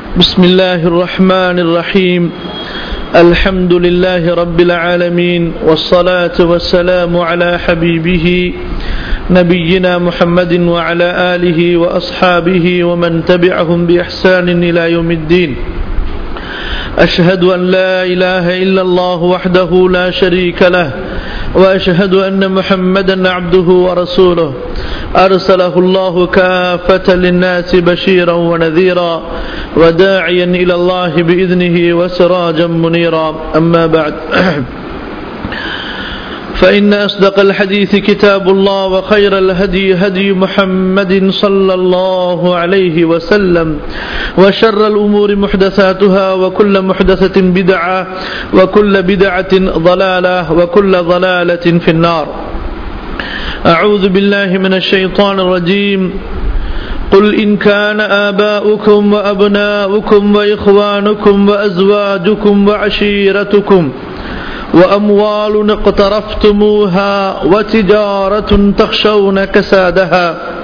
بسم الله الرحمن الرحيم الحمد لله رب العالمين والصلاة والسلام على حبيبه نبينا محمد وعلى آله وأصحابه ومن تبعهم بإحسان إلى يوم الدين أشهد أن لا إله إلا الله وحده لا شريك له وأشهد أن محمدا عبده ورسوله أرسله الله كافة للناس بشيرا ونذيرا وداعيا إلى الله بإذنه وسراجا منيرا أما بعد فإن أصدق الحديث كتاب الله وخير الهدي هدي محمد صلى الله عليه وسلم وشر الأمور محدثاتها وكل محدثة بدعة وكل بدعة ضلالة وكل ضلالة في النار أعوذ بالله من الشيطان الرجيم قل إن كان آباؤكم وأبناؤكم وإخوانكم وأزواجكم وعشيرتكم وأموال اقترفتموها وتجارة تخشون كسادها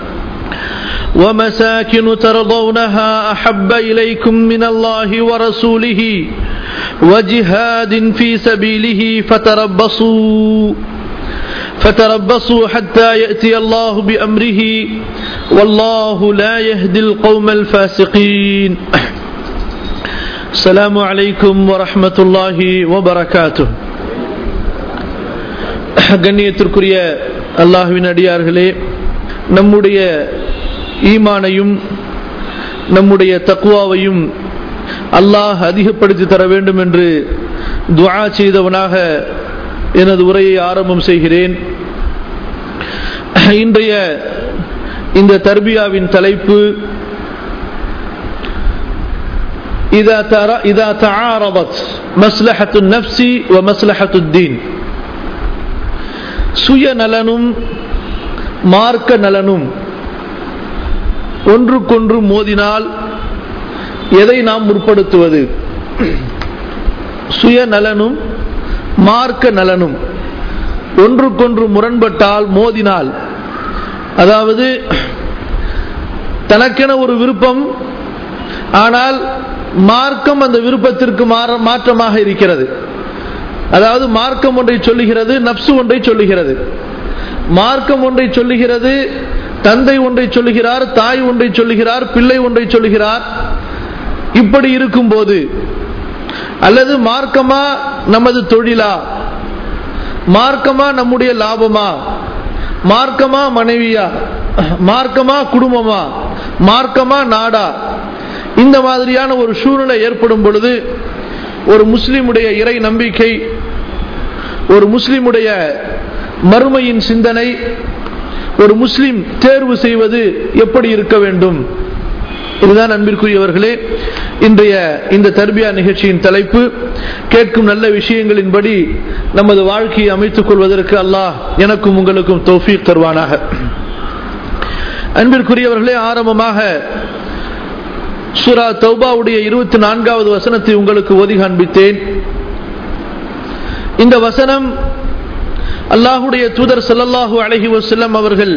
ومساكن ترضونها أحب إليكم من الله ورسوله وجهاد في سبيله فتربصوا فتربصوا حتى يأتي الله بأمره والله لا يهدي القوم الفاسقين السلام عليكم ورحمة الله وبركاته கண்ணியத்திற்குரிய அல்லாஹுவின் அடியார்களே நம்முடைய ஈமானையும் நம்முடைய தக்குவாவையும் அல்லாஹ் அதிகப்படுத்தி தர வேண்டும் என்று துவா செய்தவனாக எனது உரையை ஆரம்பம் செய்கிறேன் இன்றைய இந்த தர்பியாவின் தலைப்பு إذا ترى إذا تعارضت مصلحة النفس ومصلحة الدين சுயநலனும் மார்க்க நலனும் ஒன்றுக்கொன்று மோதினால் எதை நாம் முற்படுத்துவது சுயநலனும் மார்க்க நலனும் ஒன்றுக்கொன்று முரண்பட்டால் மோதினால் அதாவது தனக்கென ஒரு விருப்பம் ஆனால் மார்க்கம் அந்த விருப்பத்திற்கு மாற்றமாக இருக்கிறது அதாவது மார்க்கம் ஒன்றை சொல்லுகிறது நப்சு ஒன்றை சொல்லுகிறது மார்க்கம் ஒன்றை சொல்லுகிறது தந்தை ஒன்றை சொல்லுகிறார் தாய் ஒன்றை சொல்லுகிறார் பிள்ளை ஒன்றை சொல்லுகிறார் இப்படி இருக்கும் போது அல்லது மார்க்கமா நமது தொழிலா மார்க்கமா நம்முடைய லாபமா மார்க்கமா மனைவியா மார்க்கமா குடும்பமா மார்க்கமா நாடா இந்த மாதிரியான ஒரு சூழ்நிலை ஏற்படும் பொழுது ஒரு முஸ்லிமுடைய இறை நம்பிக்கை ஒரு முஸ்லிமுடைய மறுமையின் சிந்தனை ஒரு முஸ்லிம் தேர்வு செய்வது எப்படி இருக்க வேண்டும் இதுதான் அன்பிற்குரியவர்களே இன்றைய இந்த தர்பியா நிகழ்ச்சியின் தலைப்பு கேட்கும் நல்ல விஷயங்களின்படி நமது வாழ்க்கையை அமைத்துக் கொள்வதற்கு அல்லாஹ் எனக்கும் உங்களுக்கும் தௌஃபீக் தருவானாக அன்பிற்குரியவர்களே ஆரம்பமாக சுரா தௌபாவுடைய இருபத்தி நான்காவது வசனத்தை உங்களுக்கு ஓதி காண்பித்தேன் இந்த வசனம் அல்லாஹுடைய தூதர் சல்லல்லாஹூ அலஹி வசல்லம் அவர்கள்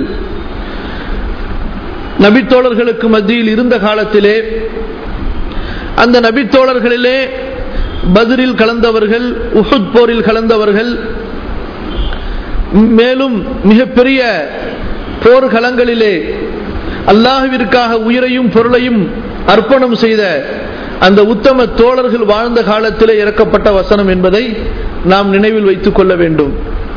நபித்தோழர்களுக்கு மத்தியில் இருந்த காலத்திலே அந்த நபித்தோழர்களிலே பதிரில் கலந்தவர்கள் உஹுத் போரில் கலந்தவர்கள் மேலும் மிகப்பெரிய போர்க்களங்களிலே அல்லாஹுவிற்காக உயிரையும் பொருளையும் அர்ப்பணம் செய்த அந்த உத்தம தோழர்கள் வாழ்ந்த காலத்திலே இறக்கப்பட்ட வசனம் என்பதை நாம் நினைவில் வைத்துக் கொள்ள வேண்டும்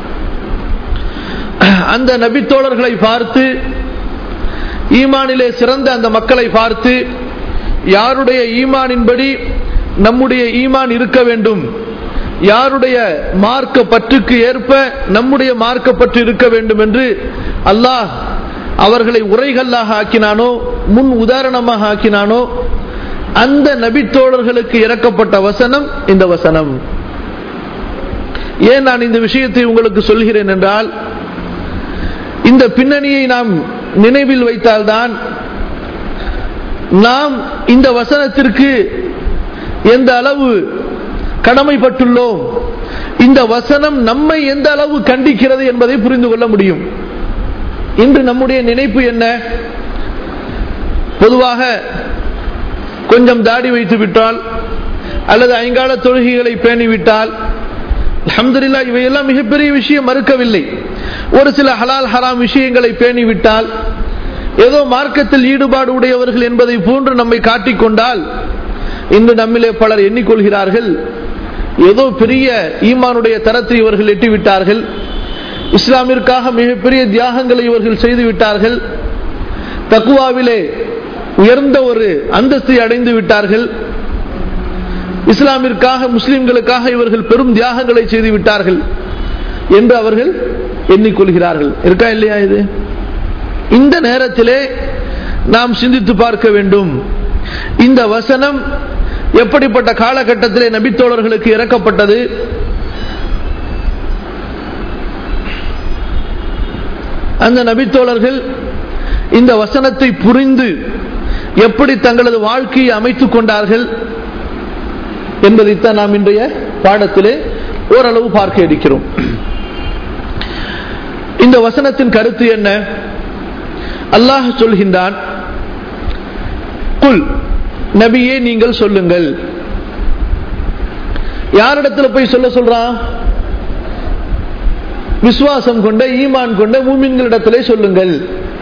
அந்த நபித்தோழர்களை பார்த்து ஈமானிலே சிறந்த அந்த மக்களை பார்த்து யாருடைய ஈமானின்படி நம்முடைய ஈமான் இருக்க வேண்டும் யாருடைய மார்க்க பற்றுக்கு ஏற்ப நம்முடைய மார்க்க பற்று இருக்க வேண்டும் என்று அல்லாஹ் அவர்களை உரைகல்லாக ஆக்கினானோ முன் உதாரணமாக ஆக்கினானோ அந்த நபித்தோழர்களுக்கு இறக்கப்பட்ட வசனம் இந்த வசனம் ஏன் நான் இந்த விஷயத்தை உங்களுக்கு சொல்கிறேன் என்றால் இந்த பின்னணியை நாம் நினைவில் வைத்தால்தான் நாம் இந்த வசனத்திற்கு எந்த அளவு கடமைப்பட்டுள்ளோம் இந்த வசனம் நம்மை எந்த அளவு கண்டிக்கிறது என்பதை புரிந்து கொள்ள முடியும் இன்று நம்முடைய நினைப்பு என்ன பொதுவாக கொஞ்சம் தாடி வைத்து விட்டால் அல்லது ஐங்கால தொழுகைகளை பேணிவிட்டால் அல்ஹம்துலில்லா இவையெல்லாம் மிகப்பெரிய விஷயம் மறுக்கவில்லை ஒரு சில ஹலால் ஹராம் விஷயங்களை பேணிவிட்டால் ஏதோ மார்க்கத்தில் ஈடுபாடு உடையவர்கள் என்பதை போன்று நம்மை காட்டிக்கொண்டால் இன்று நம்மிலே பலர் எண்ணிக்கொள்கிறார்கள் ஏதோ பெரிய ஈமானுடைய தரத்தை இவர்கள் எட்டிவிட்டார்கள் இஸ்லாமிற்காக மிகப்பெரிய தியாகங்களை இவர்கள் செய்து விட்டார்கள் தக்குவாவிலே உயர்ந்த ஒரு அந்தஸ்தை அடைந்து விட்டார்கள் இஸ்லாமிற்காக முஸ்லிம்களுக்காக இவர்கள் பெரும் தியாகங்களை செய்து விட்டார்கள் என்று அவர்கள் எண்ணிக்கொள்கிறார்கள் இருக்கா இல்லையா இது இந்த நேரத்திலே நாம் சிந்தித்து பார்க்க வேண்டும் இந்த வசனம் எப்படிப்பட்ட காலகட்டத்திலே நபித்தோழர்களுக்கு இறக்கப்பட்டது அந்த நபித்தோழர்கள் இந்த வசனத்தை புரிந்து எப்படி தங்களது வாழ்க்கையை அமைத்துக் கொண்டார்கள் என்பதைத்தான் நாம் இன்றைய பாடத்திலே ஓரளவு பார்க்க இருக்கிறோம் இந்த வசனத்தின் கருத்து என்ன அல்லாஹ் சொல்கின்றான் குல் நபியே நீங்கள் சொல்லுங்கள் யாரிடத்துல போய் சொல்ல சொல்றான் விசுவாசம் கொண்ட ஈமான் கொண்ட மூமின்களிடத்திலே சொல்லுங்கள்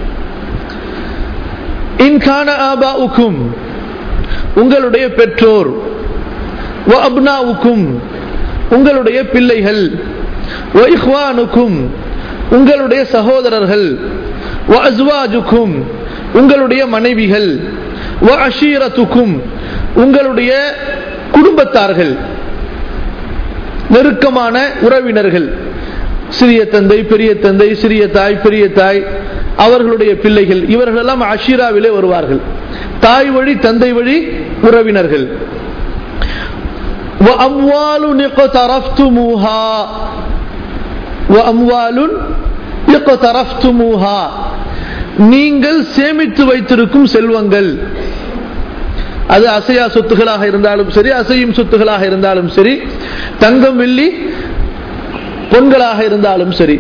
இன்கான ஆபா உக்கும் உங்களுடைய பெற்றோர் வ அப்னாவுக்கும் உங்களுடைய பிள்ளைகள் வ இஹ்வானுக்கும் உங்களுடைய சகோதரர்கள் வ அஸ்வாஜுக்கும் உங்களுடைய மனைவிகள் வ அஷீரத்துக்கும் உங்களுடைய குடும்பத்தார்கள் நெருக்கமான உறவினர்கள் சிறிய தந்தை பெரிய தந்தை சிறிய தாய் பெரிய தாய் அவர்களுடைய பிள்ளைகள் இவர்களெல்லாம் அஷீராவிலே வருவார்கள் தாய் வழி தந்தை வழி உறவினர்கள் وأموال اقترفتموها وأموال اقترفتموها நீங்கள் சேமித்து வைத்திருக்கும் செல்வங்கள் அது அசையா சொத்துகளாக இருந்தாலும் சரி அசையும் சொத்துகளாக இருந்தாலும் சரி தங்கம் வெள்ளி பொன்களாக இருந்தாலும் சரி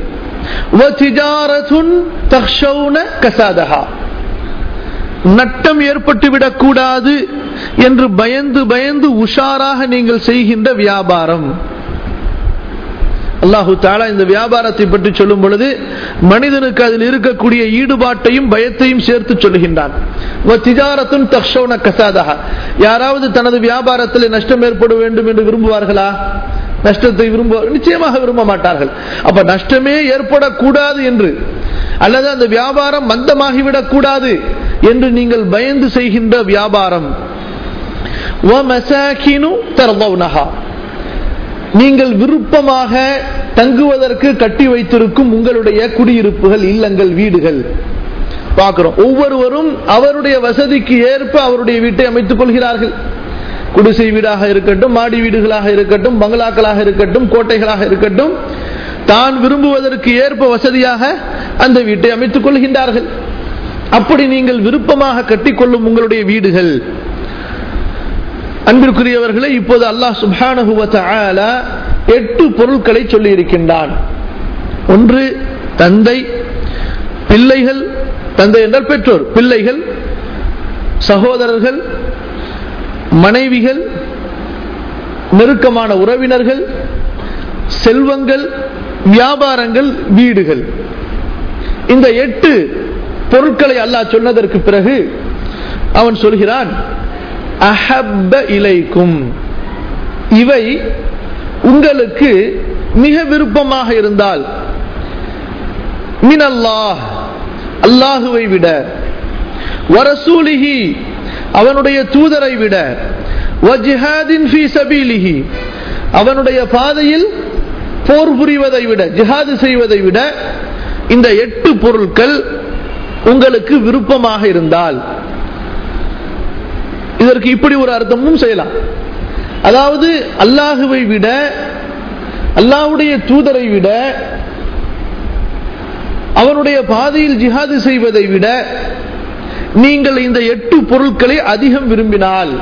கசாதகா நட்டம் ஏற்பட்டுவிடக் கூடாது என்று பயந்து பயந்து உஷாராக நீங்கள் செய்கின்ற வியாபாரம் அல்லாஹு தாலா இந்த வியாபாரத்தை பற்றி சொல்லும் பொழுது மனிதனுக்கு அதில் இருக்கக்கூடிய ஈடுபாட்டையும் பயத்தையும் சேர்த்து சொல்லுகின்றான் கசாதகா யாராவது தனது வியாபாரத்தில் நஷ்டம் ஏற்பட வேண்டும் என்று விரும்புவார்களா நஷ்டத்தை விரும்ப நிச்சயமாக விரும்ப மாட்டார்கள் அப்ப நஷ்டமே ஏற்படக்கூடாது என்று அல்லது அந்த வியாபாரம் மந்தமாகிவிடக் கூடாது என்று நீங்கள் பயந்து செய்கின்ற வியாபாரம் நீங்கள் விருப்பமாக தங்குவதற்கு கட்டி வைத்திருக்கும் உங்களுடைய குடியிருப்புகள் இல்லங்கள் வீடுகள் பார்க்கிறோம் ஒவ்வொருவரும் அவருடைய வசதிக்கு ஏற்ப அவருடைய வீட்டை அமைத்துக் கொள்கிறார்கள் குடிசை வீடாக இருக்கட்டும் மாடி வீடுகளாக இருக்கட்டும் பங்களாக்களாக இருக்கட்டும் கோட்டைகளாக இருக்கட்டும் தான் விரும்புவதற்கு ஏற்ப வசதியாக அந்த வீட்டை அமைத்துக் கொள்கின்றார்கள் அப்படி நீங்கள் விருப்பமாக கட்டிக்கொள்ளும் உங்களுடைய வீடுகள் அன்பிற்குரியவர்களே இப்போது அல்லாஹ் சுபானகுவ எட்டு பொருட்களை சொல்லி இருக்கின்றான் ஒன்று தந்தை பிள்ளைகள் தந்தை என்றால் பெற்றோர் பிள்ளைகள் சகோதரர்கள் மனைவிகள் நெருக்கமான உறவினர்கள் செல்வங்கள் வியாபாரங்கள் வீடுகள் இந்த எட்டு பொருட்களை அல்லாஹ் சொன்னதற்கு பிறகு அவன் சொல்கிறான் அஹப்ப இலைக்கும் இவை உங்களுக்கு மிக விருப்பமாக இருந்தால் மின் அல்லாஹ் அல்லாஹுவை விட வரசூலிஹி அவனுடைய தூதரை விட வஜிஹாதின் ஃபீ சபீலிஹி அவனுடைய பாதையில் போர் புரிவதை விட ஜிஹாது செய்வதை விட இந்த எட்டு பொருட்கள் உங்களுக்கு விருப்பமாக இருந்தால் இதற்கு இப்படி ஒரு அர்த்தமும் செய்யலாம் அதாவது அல்லாஹுவை விட அல்லாஹுடைய தூதரை விட அவனுடைய பாதையில் ஜிஹாது செய்வதை விட நீங்கள் இந்த எட்டு பொருட்களை அதிகம் விரும்பினால்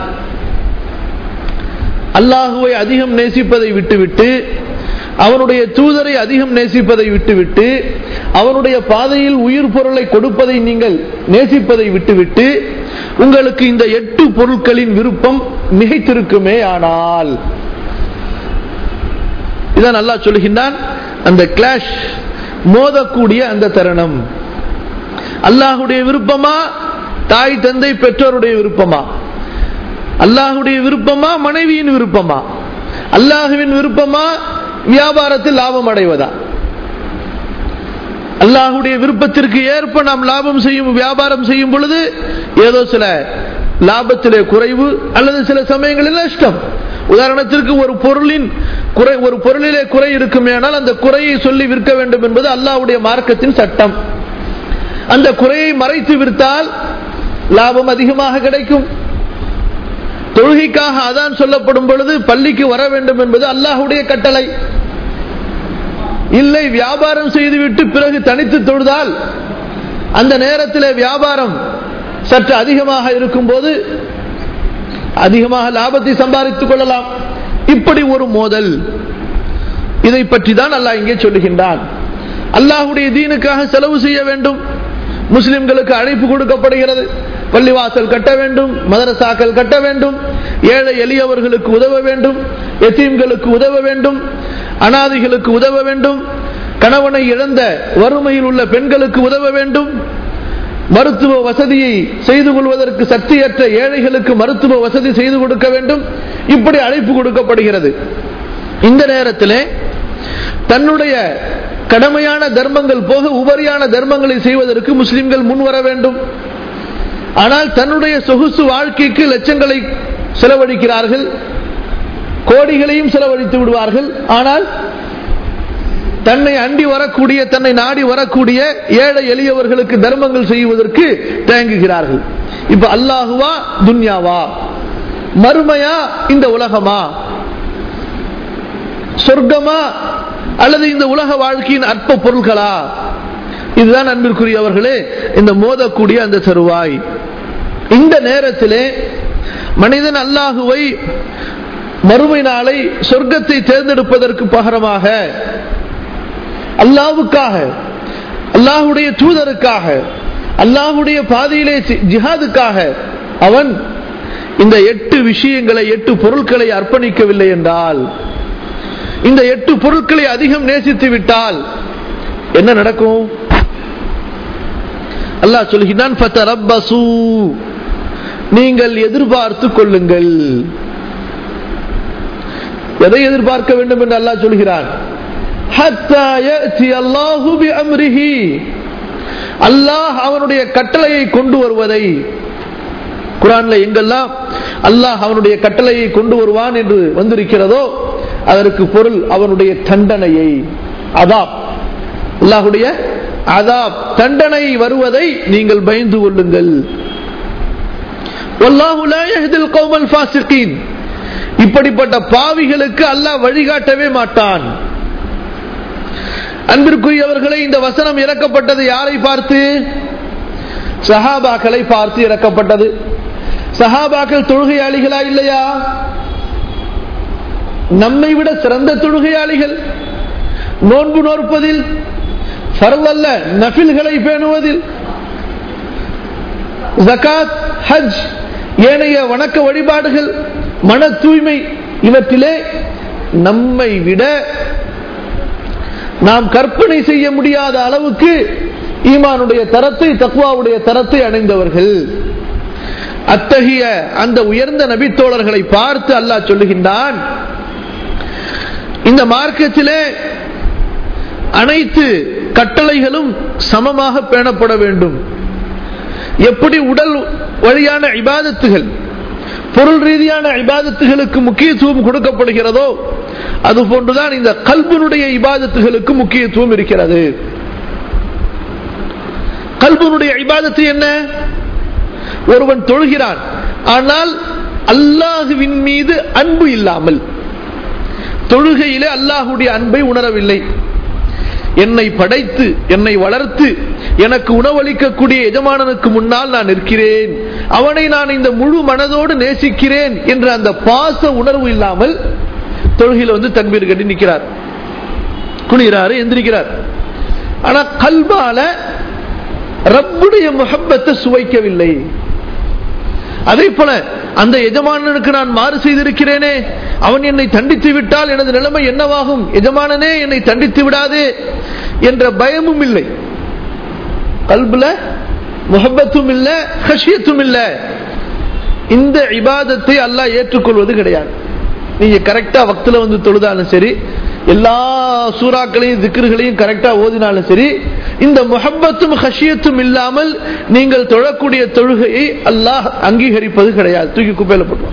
அல்லாஹுவை அதிகம் நேசிப்பதை விட்டுவிட்டு அவனுடைய தூதரை அதிகம் நேசிப்பதை விட்டுவிட்டு அவனுடைய பாதையில் உயிர் பொருளை கொடுப்பதை நீங்கள் நேசிப்பதை விட்டுவிட்டு உங்களுக்கு இந்த எட்டு பொருட்களின் விருப்பம் மிகைத்திருக்குமே ஆனால் இதான் நல்லா சொல்லுகின்றான் அந்த கிளாஷ் மோதக்கூடிய அந்த தருணம் அல்லாஹுடைய விருப்பமா தாய் தந்தை பெற்றோருடைய விருப்பமா அல்லாஹுடைய விருப்பமா மனைவியின் விருப்பமா அல்லாஹுவின் விருப்பமா வியாபாரத்தில் லாபம் அடைவதா அல்லாஹுடைய விருப்பத்திற்கு ஏற்ப நாம் லாபம் செய்யும் வியாபாரம் செய்யும் பொழுது ஏதோ சில லாபத்திலே குறைவு அல்லது சில சமயங்களில் நஷ்டம் உதாரணத்திற்கு ஒரு பொருளின் குறை ஒரு பொருளிலே குறை இருக்குமேனால் அந்த குறையை சொல்லி விற்க வேண்டும் என்பது அல்லாஹ்வுடைய மார்க்கத்தின் சட்டம் அந்த குறையை மறைத்து விற்றால் லாபம் அதிகமாக கிடைக்கும் தொழுகைக்காக அதான் சொல்லப்படும் பொழுது பள்ளிக்கு வர வேண்டும் என்பது அல்லாஹுடைய கட்டளை இல்லை வியாபாரம் செய்துவிட்டு பிறகு தனித்து தொழுதால் அந்த நேரத்தில் வியாபாரம் சற்று அதிகமாக இருக்கும் போது அதிகமாக லாபத்தை சம்பாதித்துக் கொள்ளலாம் இப்படி ஒரு மோதல் இதை பற்றி தான் அல்லாஹ் இங்கே சொல்லுகின்றான் அல்லாஹுடைய தீனுக்காக செலவு செய்ய வேண்டும் முஸ்லிம்களுக்கு அழைப்பு கொடுக்கப்படுகிறது பள்ளிவாசல் கட்ட வேண்டும் மதரசாக்கள் கட்ட வேண்டும் ஏழை எளியவர்களுக்கு உதவ வேண்டும் எத்தீம்களுக்கு உதவ வேண்டும் அனாதிகளுக்கு உதவ வேண்டும் கணவனை இழந்த வறுமையில் உள்ள பெண்களுக்கு உதவ வேண்டும் மருத்துவ வசதியை செய்து கொள்வதற்கு சக்தியற்ற ஏழைகளுக்கு மருத்துவ வசதி செய்து கொடுக்க வேண்டும் இப்படி அழைப்பு கொடுக்கப்படுகிறது இந்த நேரத்திலே தன்னுடைய கடமையான தர்மங்கள் போக உபரியான தர்மங்களை செய்வதற்கு முஸ்லிம்கள் முன் வர வேண்டும் ஆனால் தன்னுடைய சொகுசு வாழ்க்கைக்கு லட்சங்களை செலவழிக்கிறார்கள் கோடிகளையும் செலவழித்து விடுவார்கள் ஆனால் தன்னை அண்டி வரக்கூடிய தன்னை நாடி வரக்கூடிய ஏழை எளியவர்களுக்கு தர்மங்கள் செய்வதற்கு தயங்குகிறார்கள் இப்ப அல்லாஹுவா துன்யாவா மறுமையா இந்த உலகமா சொர்க்கமா அல்லது இந்த உலக வாழ்க்கையின் அற்ப பொருள்களா இதுதான் அன்பிற்குரியவர்களே இந்த மோதக்கூடிய அந்த தருவாய் இந்த நேரத்திலே மனிதன் அல்லாஹுவை மறுமை நாளை சொர்க்கத்தை தேர்ந்தெடுப்பதற்கு பகரமாக அல்லாவுக்காக அல்லாஹுடைய தூதருக்காக அல்லாஹுடைய பாதையிலே ஜிஹாதுக்காக அவன் இந்த எட்டு விஷயங்களை எட்டு பொருட்களை அர்ப்பணிக்கவில்லை என்றால் இந்த எட்டு பொருட்களை அதிகம் நேசித்து விட்டால் என்ன நடக்கும் அல்லாஹ் சொல்கிறான் நீங்கள் எதிர்பார்த்து கொள்ளுங்கள் எதை எதிர்பார்க்க வேண்டும் என்று அல்லாஹ் சொல்கிறான் அல்லாஹ் அவனுடைய கட்டளையை கொண்டு வருவதை குரான்ல எங்கெல்லாம் அல்லாஹ் அவனுடைய கட்டளையை கொண்டு வருவான் என்று வந்திருக்கிறதோ அதற்கு பொருள் அவனுடைய தண்டனையை அதாப் அல்லாஹுடைய அதாப் தண்டனை வருவதை நீங்கள் பயந்து கொள்ளுங்கள் இப்படிப்பட்ட பாவிகளுக்கு அல்லாஹ் வழிகாட்டவே மாட்டான் அன்பிற்குரியவர்களை இந்த வசனம் இறக்கப்பட்டது யாரை பார்த்து சஹாபாக்களை பார்த்து இறக்கப்பட்டது சஹாபாக்கள் தொழுகையாளிகளா இல்லையா நம்மை விட சிறந்த தொழுகையாளிகள் நோன்பு நோற்பதில் சர்வல்ல நபில்களை பேணுவதில் ஜகாத் ஹஜ் ஏனைய வணக்க வழிபாடுகள் மன தூய்மை இவற்றிலே நம்மை விட நாம் கற்பனை செய்ய முடியாத அளவுக்கு ஈமானுடைய தரத்தை தக்குவாவுடைய தரத்தை அடைந்தவர்கள் அத்தகைய அந்த உயர்ந்த நபித்தோழர்களை பார்த்து அல்லாஹ் சொல்லுகின்றான் இந்த மார்க்கத்திலே அனைத்து கட்டளைகளும் சமமாக பேணப்பட வேண்டும் எப்படி உடல் வழியான இபாதத்துகள் பொருள் ரீதியான இபாதத்துகளுக்கு முக்கியத்துவம் கொடுக்கப்படுகிறதோ அது போன்றுதான் இந்த கல்பனுடைய இபாதத்துகளுக்கு முக்கியத்துவம் இருக்கிறது கல்பனுடைய இபாதத்து என்ன ஒருவன் தொழுகிறான் ஆனால் அல்லாஹுவின் மீது அன்பு இல்லாமல் தொழுகையிலே அல்லாஹுடைய அன்பை உணரவில்லை என்னை படைத்து என்னை வளர்த்து எனக்கு உணவளிக்கக்கூடிய எஜமானனுக்கு முன்னால் நான் நிற்கிறேன் அவனை நான் இந்த முழு மனதோடு நேசிக்கிறேன் என்ற அந்த பாச உணர்வு இல்லாமல் தொழுகையில் வந்து தன்பீர் கட்டி நிற்கிறார் குனிகிறாரு எந்திரிக்கிறார் ஆனா கல்பால ரப்புடைய முகப்பத்தை சுவைக்கவில்லை அதே போல அந்த எஜமானனுக்கு நான் மாறு செய்திருக்கிறேனே அவன் என்னை தண்டித்து விட்டால் எனது நிலைமை என்னவாகும் எஜமானனே என்னை தண்டித்து விடாதே என்ற பயமும் இல்லை கல்புல முகப்பத்தும் இல்ல ஹஷியத்தும் இல்ல இந்த இபாதத்தை அல்லாஹ் ஏற்றுக்கொள்வது கிடையாது நீங்க கரெக்டா வக்துல வந்து தொழுதாலும் சரி எல்லா சூறாக்களையும் திக்ருகளையும் கரெக்டா ஓதினாலும் சரி இந்த முஹப்பத்தும் ஹஷியத்தும் இல்லாமல் நீங்கள் தொழக்கூடிய தொழுகையை அல்லாஹ் அங்கீகரிப்பது கிடையாது தூக்கி குப்பையில போட்டுருவோம்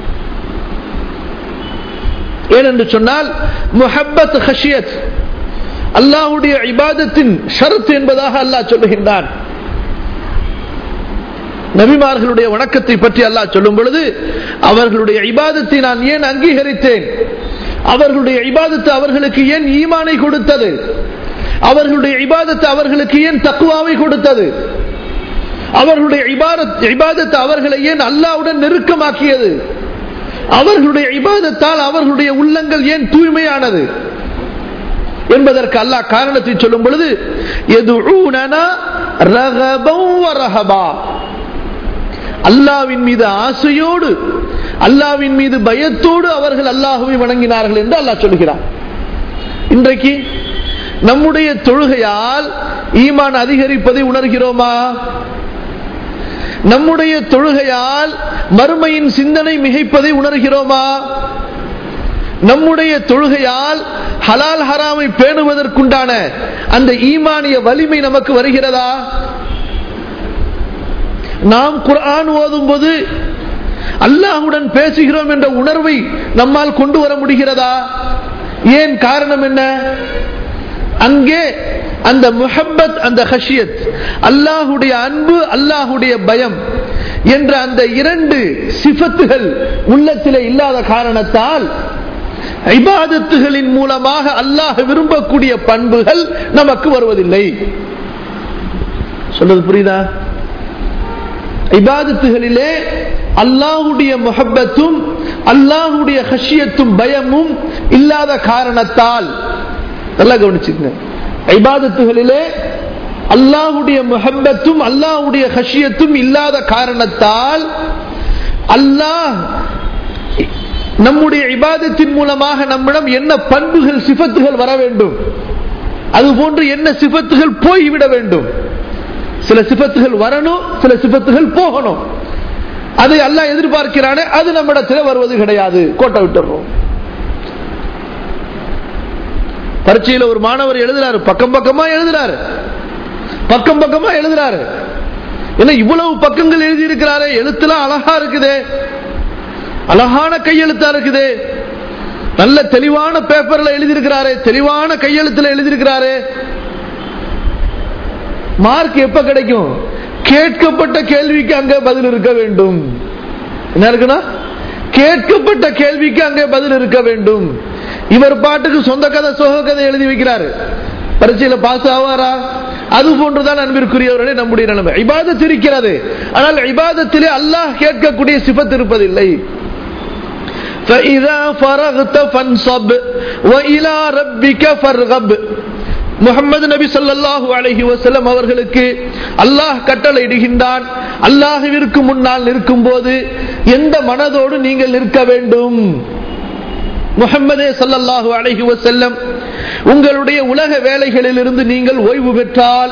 ஏனென்று சொன்னால் முஹப்பத் ஹஷியத் அல்லாஹுடைய இபாதத்தின் ஷரத் என்பதாக அல்லாஹ் சொல்லுகின்றான் நபிமார்களுடைய வணக்கத்தை பற்றி அல்லாஹ் சொல்லும் பொழுது அவர்களுடைய இபாதத்தை நான் ஏன் அங்கீகரித்தேன் அவர்களுடைய இபாதத்து அவர்களுக்கு ஏன் ஈமானை கொடுத்தது அவர்களுடைய இபாதத்து அவர்களுக்கு ஏன் தக்குவாவை கொடுத்தது அவர்களுடைய இபாதத்து அவர்களை ஏன் அல்லாவுடன் நெருக்கமாக்கியது அவர்களுடைய இபாதத்தால் அவர்களுடைய உள்ளங்கள் ஏன் தூய்மையானது என்பதற்கு அல்லாஹ் காரணத்தை சொல்லும் பொழுது எது அல்லாவின் மீது ஆசையோடு அல்லாவின் மீது பயத்தோடு அவர்கள் அல்லாஹுவை வணங்கினார்கள் என்று அல்லாஹ் சொல்கிறார் இன்றைக்கு நம்முடைய தொழுகையால் ஈமான் அதிகரிப்பதை உணர்கிறோமா நம்முடைய தொழுகையால் மறுமையின் சிந்தனை மிகைப்பதை உணர்கிறோமா நம்முடைய தொழுகையால் ஹலால் ஹராமை பேணுவதற்குண்டான அந்த ஈமானிய வலிமை நமக்கு வருகிறதா நாம் குர்ஆன் ஓதும் போது அல்லாஹுடன் பேசுகிறோம் என்ற உணர்வை நம்மால் கொண்டு வர முடிகிறதா ஏன் காரணம் என்ன அங்கே அந்த முஹப்பத் அந்த ஹஷியத் அல்லாஹுடைய அன்பு அல்லாஹுடைய பயம் என்ற அந்த இரண்டு சிபத்துகள் உள்ளத்திலே இல்லாத காரணத்தால் ஐபாதத்துகளின் மூலமாக அல்லாஹ் விரும்பக்கூடிய பண்புகள் நமக்கு வருவதில்லை சொல்றது புரியுதா இபாதத்துகளிலே அல்லாஹுடைய முகப்பத்தும் அல்லாஹுடைய ஹஷியத்தும் பயமும் இல்லாத காரணத்தால் நல்லா கவனிச்சுங்க ஐபாதத்துகளிலே அல்லாஹுடைய முகப்பத்தும் அல்லாஹுடைய ஹஷியத்தும் இல்லாத காரணத்தால் அல்லாஹ் நம்முடைய இபாதத்தின் மூலமாக நம்மிடம் என்ன பண்புகள் சிபத்துகள் வர வேண்டும் அது போன்று என்ன சிபத்துகள் போய்விட வேண்டும் சில சிபத்துகள் வரணும் சில சிபத்துகள் போகணும் அதை எல்லாம் எதிர்பார்க்கிறானே அது நம்மிடத்தில் வருவது கிடையாது கோட்டை விட்டுறோம் பரீட்சையில் ஒரு மாணவர் எழுதுறாரு பக்கம் பக்கமா எழுதுறாரு பக்கம் பக்கமா எழுதுறாரு என்ன இவ்வளவு பக்கங்கள் எழுதி இருக்கிறாரு எழுத்துலாம் அழகா இருக்குதே அழகான கையெழுத்தா இருக்குது நல்ல தெளிவான பேப்பர்ல எழுதியிருக்கிறாரு தெளிவான கையெழுத்துல எழுதியிருக்கிறாரு மார்க் எப்ப கிடைக்கும் கேட்கப்பட்ட கேள்விக்கு அங்க பதில் இருக்க வேண்டும் என்ன இருக்குன்னா கேட்கப்பட்ட கேள்விக்கு அங்கே பதில் இருக்க வேண்டும் இவர் பாட்டுக்கு சொந்த கதை சோக கதை எழுதி வைக்கிறாரு பரீட்சையில பாஸ் ஆவாரா அது போன்றுதான் அன்பிற்குரியவர்களே நம்முடைய நிலைமை இபாதத் இருக்கிறது ஆனால் இபாதத்திலே அல்லாஹ் கேட்கக்கூடிய சிபத் இருப்பதில்லை فإذا فرغت فانصب وإلى ربك فارغب முகமது நபி சொல்லாஹு அலஹி வசலம் அவர்களுக்கு அல்லாஹ் கட்டளை இடுகின்றான் அல்லாஹுவிற்கு முன்னால் நிற்கும் போது எந்த மனதோடு நீங்கள் நிற்க வேண்டும் முகம்மதே சல்லல்லாஹு அலஹி வசல்லம் உங்களுடைய உலக வேலைகளில் இருந்து நீங்கள் ஓய்வு பெற்றால்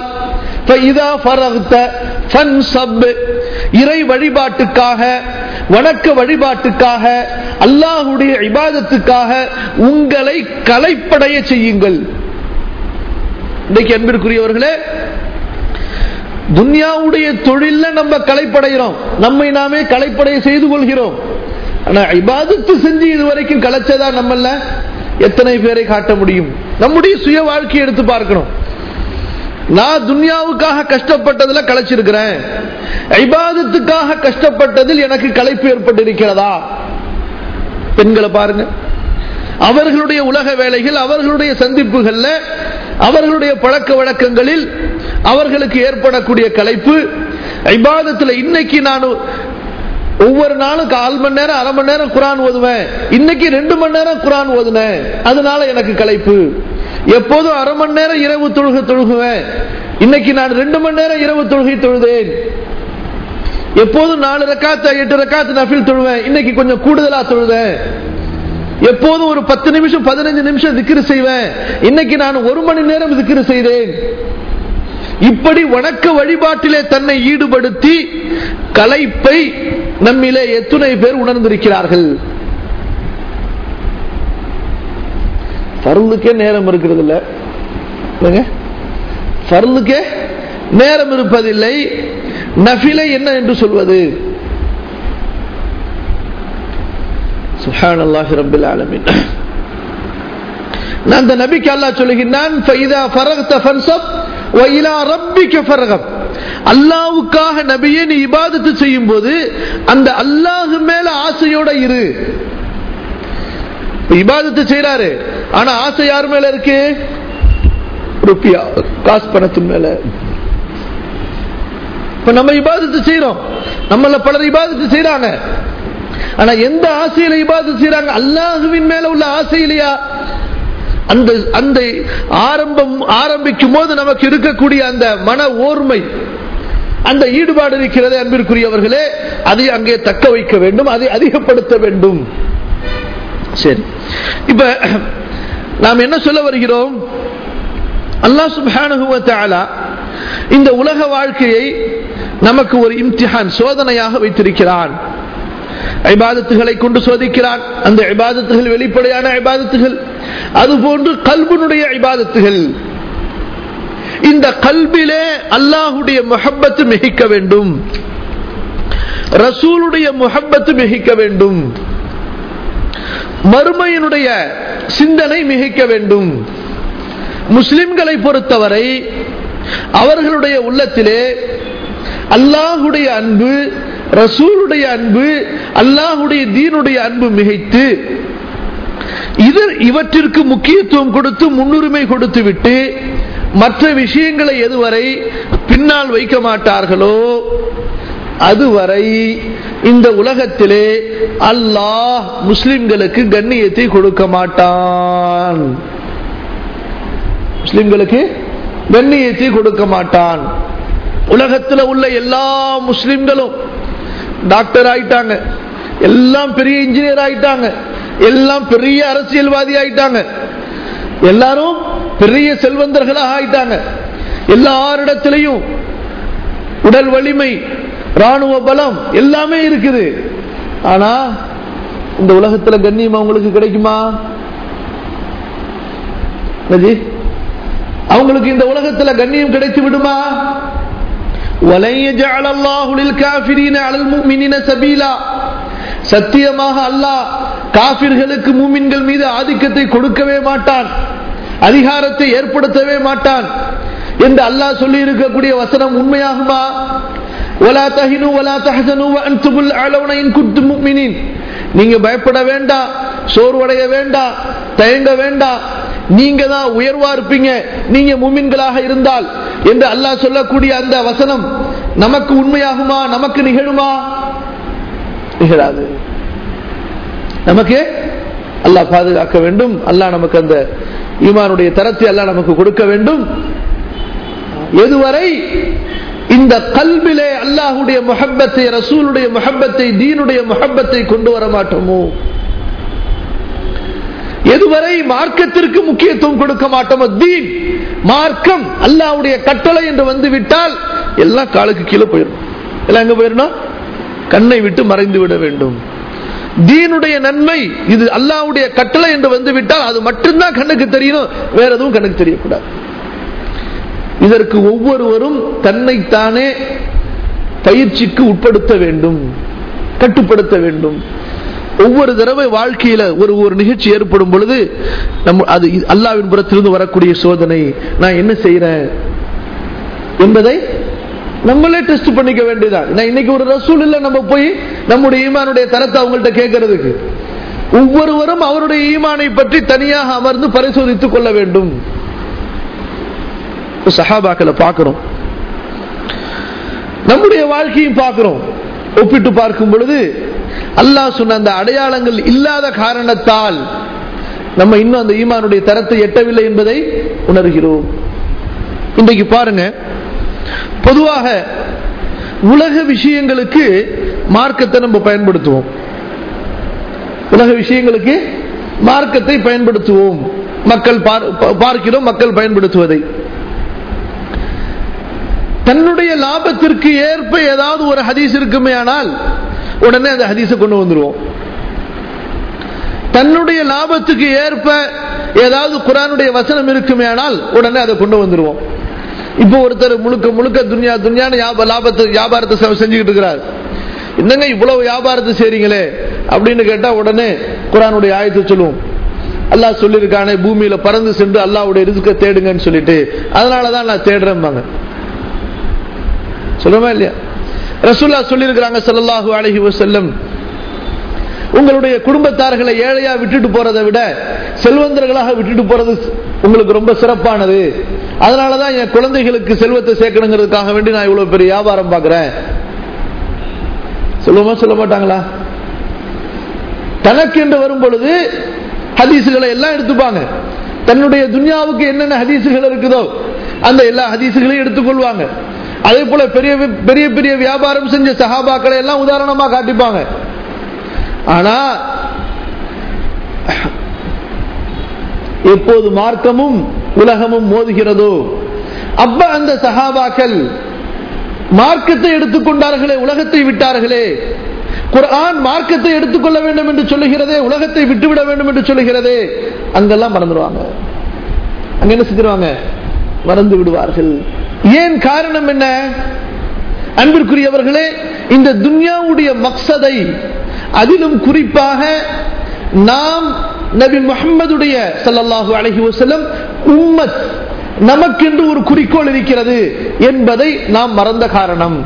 இறை வழிபாட்டுக்காக வணக்க வழிபாட்டுக்காக அல்லாஹுடைய இபாதத்துக்காக உங்களை கலைப்படைய செய்யுங்கள் இன்றைக்கு அன்பிற்குரியவர்களே துன்யாவுடைய தொழில நம்ம கலைப்படைகிறோம் நம்மை நாமே கலைப்படைய செய்து கொள்கிறோம் ஆனா இபாதத்து செஞ்சு இதுவரைக்கும் கலைச்சதா நம்மள எத்தனை பேரை காட்ட முடியும் நம்முடைய சுய வாழ்க்கையை எடுத்து பார்க்கணும் நான் துன்யாவுக்காக கஷ்டப்பட்டதுல கலைச்சிருக்கிறேன் ஐபாதத்துக்காக கஷ்டப்பட்டதில் எனக்கு கலைப்பு ஏற்பட்டிருக்கிறதா பெண்களை பாருங்க அவர்களுடைய உலக வேலைகள் அவர்களுடைய சந்திப்புகள்ல அவர்களுடைய பழக்க வழக்கங்களில் அவர்களுக்கு ஏற்படக்கூடிய கலைப்பு ஐபாதத்தில் இன்னைக்கு நான் ஒவ்வொரு நாளும் கால் மணி நேரம் அரை மணி நேரம் குரான் ஓதுவேன் இன்னைக்கு ரெண்டு மணி நேரம் குரான் ஓதுனேன் அதனால எனக்கு கலைப்பு எப்போதும் அரை மணி நேரம் இரவு தொழுக தொழுகுவேன் இன்னைக்கு நான் ரெண்டு மணி நேரம் இரவு தொழுகை தொழுதேன் எப்போதும் நாலு ரக்காத்து எட்டு ரக்காத்து நஃபில் தொழுவேன் இன்னைக்கு கொஞ்சம் கூடுதலா தொழுவேன் எப்போதும் ஒரு பத்து நிமிஷம் பதினஞ்சு நிமிஷம் திக்ரு செய்வேன் இன்னைக்கு நான் ஒரு மணி நேரம் திக்ரு செய்தேன் இப்படி வணக்க வழிபாட்டிலே தன்னை ஈடுபடுத்தி கலைப்பை நம்மிலே எத்துணை பேர் உணர்ந்திருக்கிறார்கள் பருளுக்கே நேரம் இருக்கிறது இல்ல பருளுக்கே நேரம் இருப்பதில்லை நஃபிலை என்ன என்று சொல்வது சுஹானல்லாஹி ரப்பில் ஆலமீன் நான் அந்த நபிக்கு அல்லாஹ் சொல்லுகிறான் ஃபைதா ஃபரக்த ஃபன்சப் வ இலா ரப்பிக ஃபர்கப் அல்லாஹ்வுக்காக நபியே நீ இபாதத்து செய்யும் போது அந்த அல்லாஹ் மேல ஆசையோட இரு இபாதத்து செய்யறாரு ஆனா ஆசை யார் மேல இருக்கு ருப்பியா காசு பணத்தின் மேல இப்ப நம்ம இபாதத்து செய்யறோம் நம்மள பலர் இபாதத்து செய்யறாங்க ஆனா எந்த ஆசையில இபாதத்து செய்யறாங்க அல்லாஹுவின் மேல உள்ள ஆசை இல்லையா அந்த அந்த ஆரம்பம் ஆரம்பிக்கும் போது நமக்கு இருக்கக்கூடிய அந்த மன ஓர்மை அந்த ஈடுபாடு இருக்கிறது அன்பிற்குரியவர்களே அதை அங்கே தக்க வைக்க வேண்டும் அதை அதிகப்படுத்த வேண்டும் சரி இப்ப நாம் என்ன சொல்ல வருகிறோம் அல்லாஹ் சுப்ஹானஹு வ தஆலா இந்த உலக வாழ்க்கையை நமக்கு ஒரு இம்திஹான் சோதனையாக வைத்திருக்கிறான் ஐபாதத்துகளை கொண்டு சோதிக்கிறான் அந்த ஐபாதத்துகள் வெளிப்படையான ஐபாதத்துகள் அதுபோன்று கல்புனுடைய ஐபாதத்துகள் இந்த கல்பிலே அல்லாஹுடைய முஹப்பத்து மிகிக்க வேண்டும் ரசூலுடைய முஹப்பத்து மிகிக்க வேண்டும் மறுமையினுடைய சிந்தனை மிகிக்க வேண்டும் முஸ்லிம்களை பொறுத்தவரை அவர்களுடைய உள்ளத்திலே அல்லாஹுடைய அன்பு ரசூலுடைய அன்பு அல்லாஹுடைய தீனுடைய அன்பு மிகைத்து இது இவற்றிற்கு முக்கியத்துவம் கொடுத்து முன்னுரிமை கொடுத்து விட்டு மற்ற விஷயங்களை எதுவரை பின்னால் வைக்க மாட்டார்களோ அதுவரை இந்த உலகத்திலே அல்லாஹ் முஸ்லிம்களுக்கு கண்ணியத்தை கொடுக்க மாட்டான் முஸ்லிம்களுக்கு கண்ணியத்தை கொடுக்க மாட்டான் உலகத்தில் உள்ள எல்லா முஸ்லிம்களும் டாக்டர் ஆயிட்டாங்க எல்லாம் பெரிய இன்ஜினியர் ஆயிட்டாங்க எல்லாம் பெரிய அரசியல்வாதி ஆயிட்டாங்க எல்லாரும் பெரிய செல்வந்தர்களாக ஆயிட்டாங்க எல்லாரிடத்திலையும் உடல் வலிமை ராணுவ பலம் எல்லாமே இருக்குது ஆனா இந்த உலகத்துல கண்ணியம் அவங்களுக்கு கிடைக்குமா அவங்களுக்கு இந்த உலகத்துல கண்ணியம் கிடைத்து விடுமா சத்தியமாக அல்லாஹ் காபிர்களுக்கு மூமின்கள் மீது ஆதிக்கத்தை கொடுக்கவே மாட்டான் அதிகாரத்தை ஏற்படுத்தவே மாட்டான் என்று அல்லாஹ் சொல்லி இருக்கக்கூடிய வசனம் உண்மையாகுமா ولا تهنوا ولا تحزنوا وانتم الاعلون ان كنتم مؤمنين நீங்க பயப்பட வேண்டாம் சோர்வடைய வேண்டாம் தயங்க வேண்டாம் நீங்க தான் உயர்வா இருப்பீங்க நீங்க முமின்களாக இருந்தால் என்று அல்லாஹ் சொல்லக்கூடிய அந்த வசனம் நமக்கு உண்மையாகுமா நமக்கு நிகழுமா நிகழாது நமக்கு அல்லாஹ் பாதுகாக்க வேண்டும் அல்லாஹ் நமக்கு அந்த ஈமானுடைய தரத்தை அல்லாஹ் நமக்கு கொடுக்க வேண்டும் எதுவரை இந்த கல்விலே அல்லாஹுடைய முஹப்பத்தை ரசூலுடைய முஹப்பத்தை தீனுடைய முஹப்பத்தை கொண்டு வர மாட்டோமோ எதுவரை மார்க்கத்திற்கு முக்கியத்துவம் கொடுக்க மாட்டோமோ தீன் மார்க்கம் அல்லாஹ்வுடைய கட்டளை என்று வந்து விட்டால் எல்லாம் காலுக்கு கீழே போயிடும் எல்லாம் எங்க போயிடணும் கண்ணை விட்டு மறைந்து விட வேண்டும் தீனுடைய நன்மை இது அல்லாஹ்வுடைய கட்டளை என்று வந்து விட்டால் அது மட்டும்தான் கண்ணுக்கு தெரியணும் வேற எதுவும் கண்ணுக்கு தெரியக்கூடாது இதற்கு ஒவ்வொருவரும் தன்னைத்தானே பயிற்சிக்கு உட்படுத்த வேண்டும் கட்டுப்படுத்த வேண்டும் ஒவ்வொரு தடவை வாழ்க்கையில ஒரு ஒரு நிகழ்ச்சி ஏற்படும் பொழுது நம்ம அது அல்லாவின் புறத்திலிருந்து வரக்கூடிய சோதனை நான் என்ன செய்யறேன் என்பதை நம்மளே டெஸ்ட் பண்ணிக்க வேண்டியதான் நான் இன்னைக்கு ஒரு ரசூல் இல்ல நம்ம போய் நம்முடைய ஈமானுடைய தரத்தை அவங்கள்ட்ட கேட்கறதுக்கு ஒவ்வொருவரும் அவருடைய ஈமானை பற்றி தனியாக அமர்ந்து பரிசோதித்துக் கொள்ள வேண்டும் சஹாபாக்களை பார்க்கிறோம் நம்முடைய வாழ்க்கையும் பார்க்கிறோம் ஒப்பிட்டு பார்க்கும் பொழுது அல்லாஹ் சொன்ன அந்த அடையாளங்கள் இல்லாத காரணத்தால் நம்ம இன்னும் அந்த ஈமானுடைய தரத்தை எட்டவில்லை என்பதை உணர்கிறோம் இன்றைக்கு பாருங்க பொதுவாக உலக விஷயங்களுக்கு மார்க்கத்தை நம்ம பயன்படுத்துவோம் உலக விஷயங்களுக்கு மார்க்கத்தை பயன்படுத்துவோம் மக்கள் பார்க்கிறோம் மக்கள் பயன்படுத்துவதை தன்னுடைய லாபத்திற்கு ஏற்ப ஏதாவது ஒரு ஹதீஸ் இருக்குமே ஆனால் உடனே அந்த ஹதீஸை கொண்டு வந்துருவோம் தன்னுடைய லாபத்துக்கு ஏற்ப ஏதாவது குரானுடைய வசனம் இருக்குமே ஆனால் உடனே அதை கொண்டு வந்துருவோம் இப்போ ஒருத்தர் முழுக்க முழுக்க துன்யா துன்யான லாபத்தை வியாபாரத்தை செஞ்சுக்கிட்டு இருக்கிறார் என்னங்க இவ்வளவு வியாபாரத்தை செய்றீங்களே அப்படின்னு கேட்டா உடனே குரானுடைய ஆயத்தை சொல்லுவோம் அல்லாஹ் சொல்லியிருக்கானே பூமியில பறந்து சென்று அல்லாவுடைய ரிஸ்க தேடுங்கன்னு சொல்லிட்டு அதனாலதான் நான் தேடுறேன் சொல்லுமா இல்லையா ரசூல்லா சொல்லியிருக்கிறாங்க சல்லாஹூ அலஹி வசல்லம் உங்களுடைய குடும்பத்தார்களை ஏழையா விட்டுட்டு போறதை விட செல்வந்தர்களாக விட்டுட்டு போறது உங்களுக்கு ரொம்ப சிறப்பானது அதனாலதான் என் குழந்தைகளுக்கு செல்வத்தை சேர்க்கணுங்கிறதுக்காக வேண்டி நான் இவ்வளவு பெரிய வியாபாரம் பாக்குறேன் சொல்லுவோமா சொல்ல மாட்டாங்களா தனக்கு என்று வரும் பொழுது ஹதீசுகளை எல்லாம் எடுத்துப்பாங்க தன்னுடைய துன்யாவுக்கு என்னென்ன ஹதீசுகள் இருக்குதோ அந்த எல்லா ஹதீசுகளையும் எடுத்துக்கொள்வாங்க அதே போல பெரிய பெரிய பெரிய வியாபாரம் செஞ்ச சஹாபாக்களை எல்லாம் உதாரணமா காட்டிப்பாங்க ஆனா எப்போது மார்க்கமும் உலகமும் மோதுகிறதோ அப்ப அந்த சஹாபாக்கள் மார்க்கத்தை எடுத்துக்கொண்டார்களே உலகத்தை விட்டார்களே குர்ஆன் மார்க்கத்தை எடுத்துக்கொள்ள வேண்டும் என்று சொல்லுகிறதே உலகத்தை விட்டுவிட வேண்டும் என்று சொல்லுகிறதே அங்கெல்லாம் மறந்துடுவாங்க அங்க என்ன செஞ்சிருவாங்க மறந்து விடுவார்கள் ஏன் காரணம் என்ன அன்பிற்குரியவர்களே இந்த துன்யாவுடைய மக்சதை அதிலும் குறிப்பாக நாம் நபி முகம்மதுடைய சல்லல்லாஹு அலஹி வசலம் உம்மத் நமக்கென்று ஒரு குறிக்கோள் இருக்கிறது என்பதை நாம் மறந்த காரணம்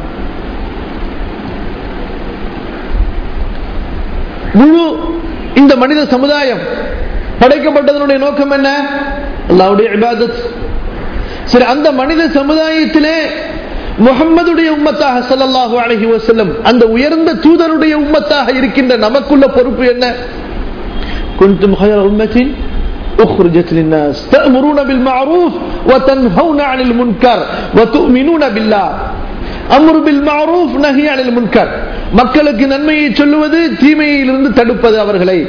முழு இந்த மனித சமுதாயம் படைக்கப்பட்டதனுடைய நோக்கம் என்ன அல்லாவுடைய இபாதத் சரி அந்த மனித சமுதாயத்திலே முகம்மதுடைய உம்மத்தாக சல்லல்லாஹு அலஹி வசல்லம் அந்த உயர்ந்த தூதருடைய உம்மத்தாக இருக்கின்ற நமக்குள்ள பொறுப்பு என்ன كنتم خير أمة أخرجت للناس تأمرون بالمعروف وتنهون عن المنكر وتؤمنون بالله أمر بالمعروف نهي عن المنكر மக்களுக்கு நன்மையை சொல்லுவது தீமையிலிருந்து தடுப்பது அவர்களை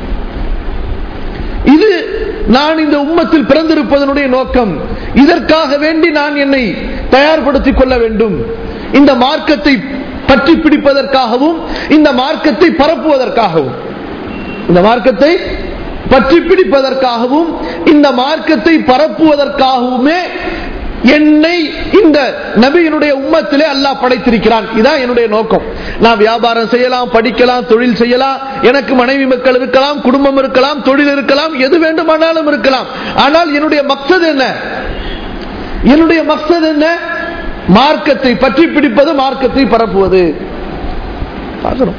இது நான் இந்த உம்மத்தில் பிறந்திருப்பதனுடைய நோக்கம் இதற்காக வேண்டி நான் என்னை தயார்படுத்திக் கொள்ள வேண்டும் இந்த மார்க்கத்தை பற்றி பிடிப்பதற்காகவும் இந்த மார்க்கத்தை பரப்புவதற்காகவும் இந்த மார்க்கத்தை பற்றி பிடிப்பதற்காகவும் இந்த மார்க்கத்தை பரப்புவதற்காகவுமே என்னை இந்த நபியினுடைய உம்மத்திலே அல்லாஹ் படைத்திருக்கிறான் இதான் என்னுடைய நோக்கம் நான் வியாபாரம் செய்யலாம் படிக்கலாம் தொழில் செய்யலாம் எனக்கு மனைவி மக்கள் இருக்கலாம் குடும்பம் இருக்கலாம் தொழில் இருக்கலாம் எது வேண்டுமானாலும் இருக்கலாம் ஆனால் என்னுடைய மக்சது என்ன என்னுடைய மக்சது என்ன மார்க்கத்தை பற்றி பிடிப்பது மார்க்கத்தை பரப்புவது பார்க்கணும்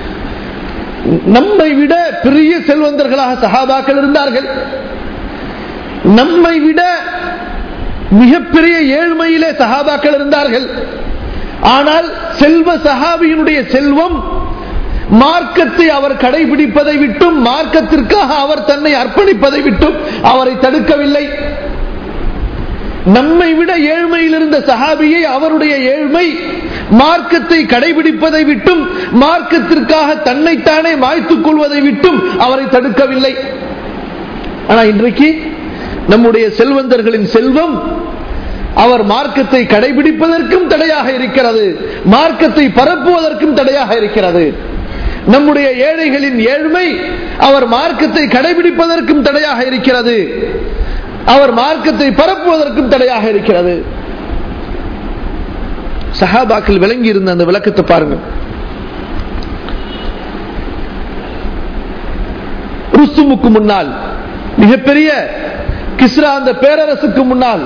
நம்மை விட பெரிய செல்வந்தர்களாக சகாபாக்கள் இருந்தார்கள் நம்மை விட மிகப்பெரிய ஏழ்மையிலே சகாபாக்கள் இருந்தார்கள் ஆனால் செல்வ சகாபியினுடைய செல்வம் மார்க்கத்தை அவர் கடைபிடிப்பதை விட்டும் மார்க்கத்திற்காக அவர் தன்னை அர்ப்பணிப்பதை விட்டும் அவரை தடுக்கவில்லை நம்மை விட ஏழ்மையில் இருந்த சஹாபியை அவருடைய ஏழ்மை மார்க்கத்தை கடைபிடிப்பதை விட்டும் மார்க்கத்திற்காக தன்னைத்தானே மாய்த்துக் கொள்வதை விட்டும் அவரை தடுக்கவில்லை ஆனா இன்றைக்கு நம்முடைய செல்வந்தர்களின் செல்வம் அவர் மார்க்கத்தை கடைபிடிப்பதற்கும் தடையாக இருக்கிறது மார்க்கத்தை பரப்புவதற்கும் தடையாக இருக்கிறது நம்முடைய ஏழைகளின் ஏழ்மை அவர் மார்க்கத்தை கடைபிடிப்பதற்கும் தடையாக இருக்கிறது அவர் மார்க்கத்தை பரப்புவதற்கும் தடையாக இருக்கிறது சஹாபாக்கள் விளங்கி இருந்த அந்த விளக்கத்தை பாருங்க ருஸ்துமுக்கு முன்னால் மிகப்பெரிய கிஸ்ரா அந்த பேரரசுக்கு முன்னால்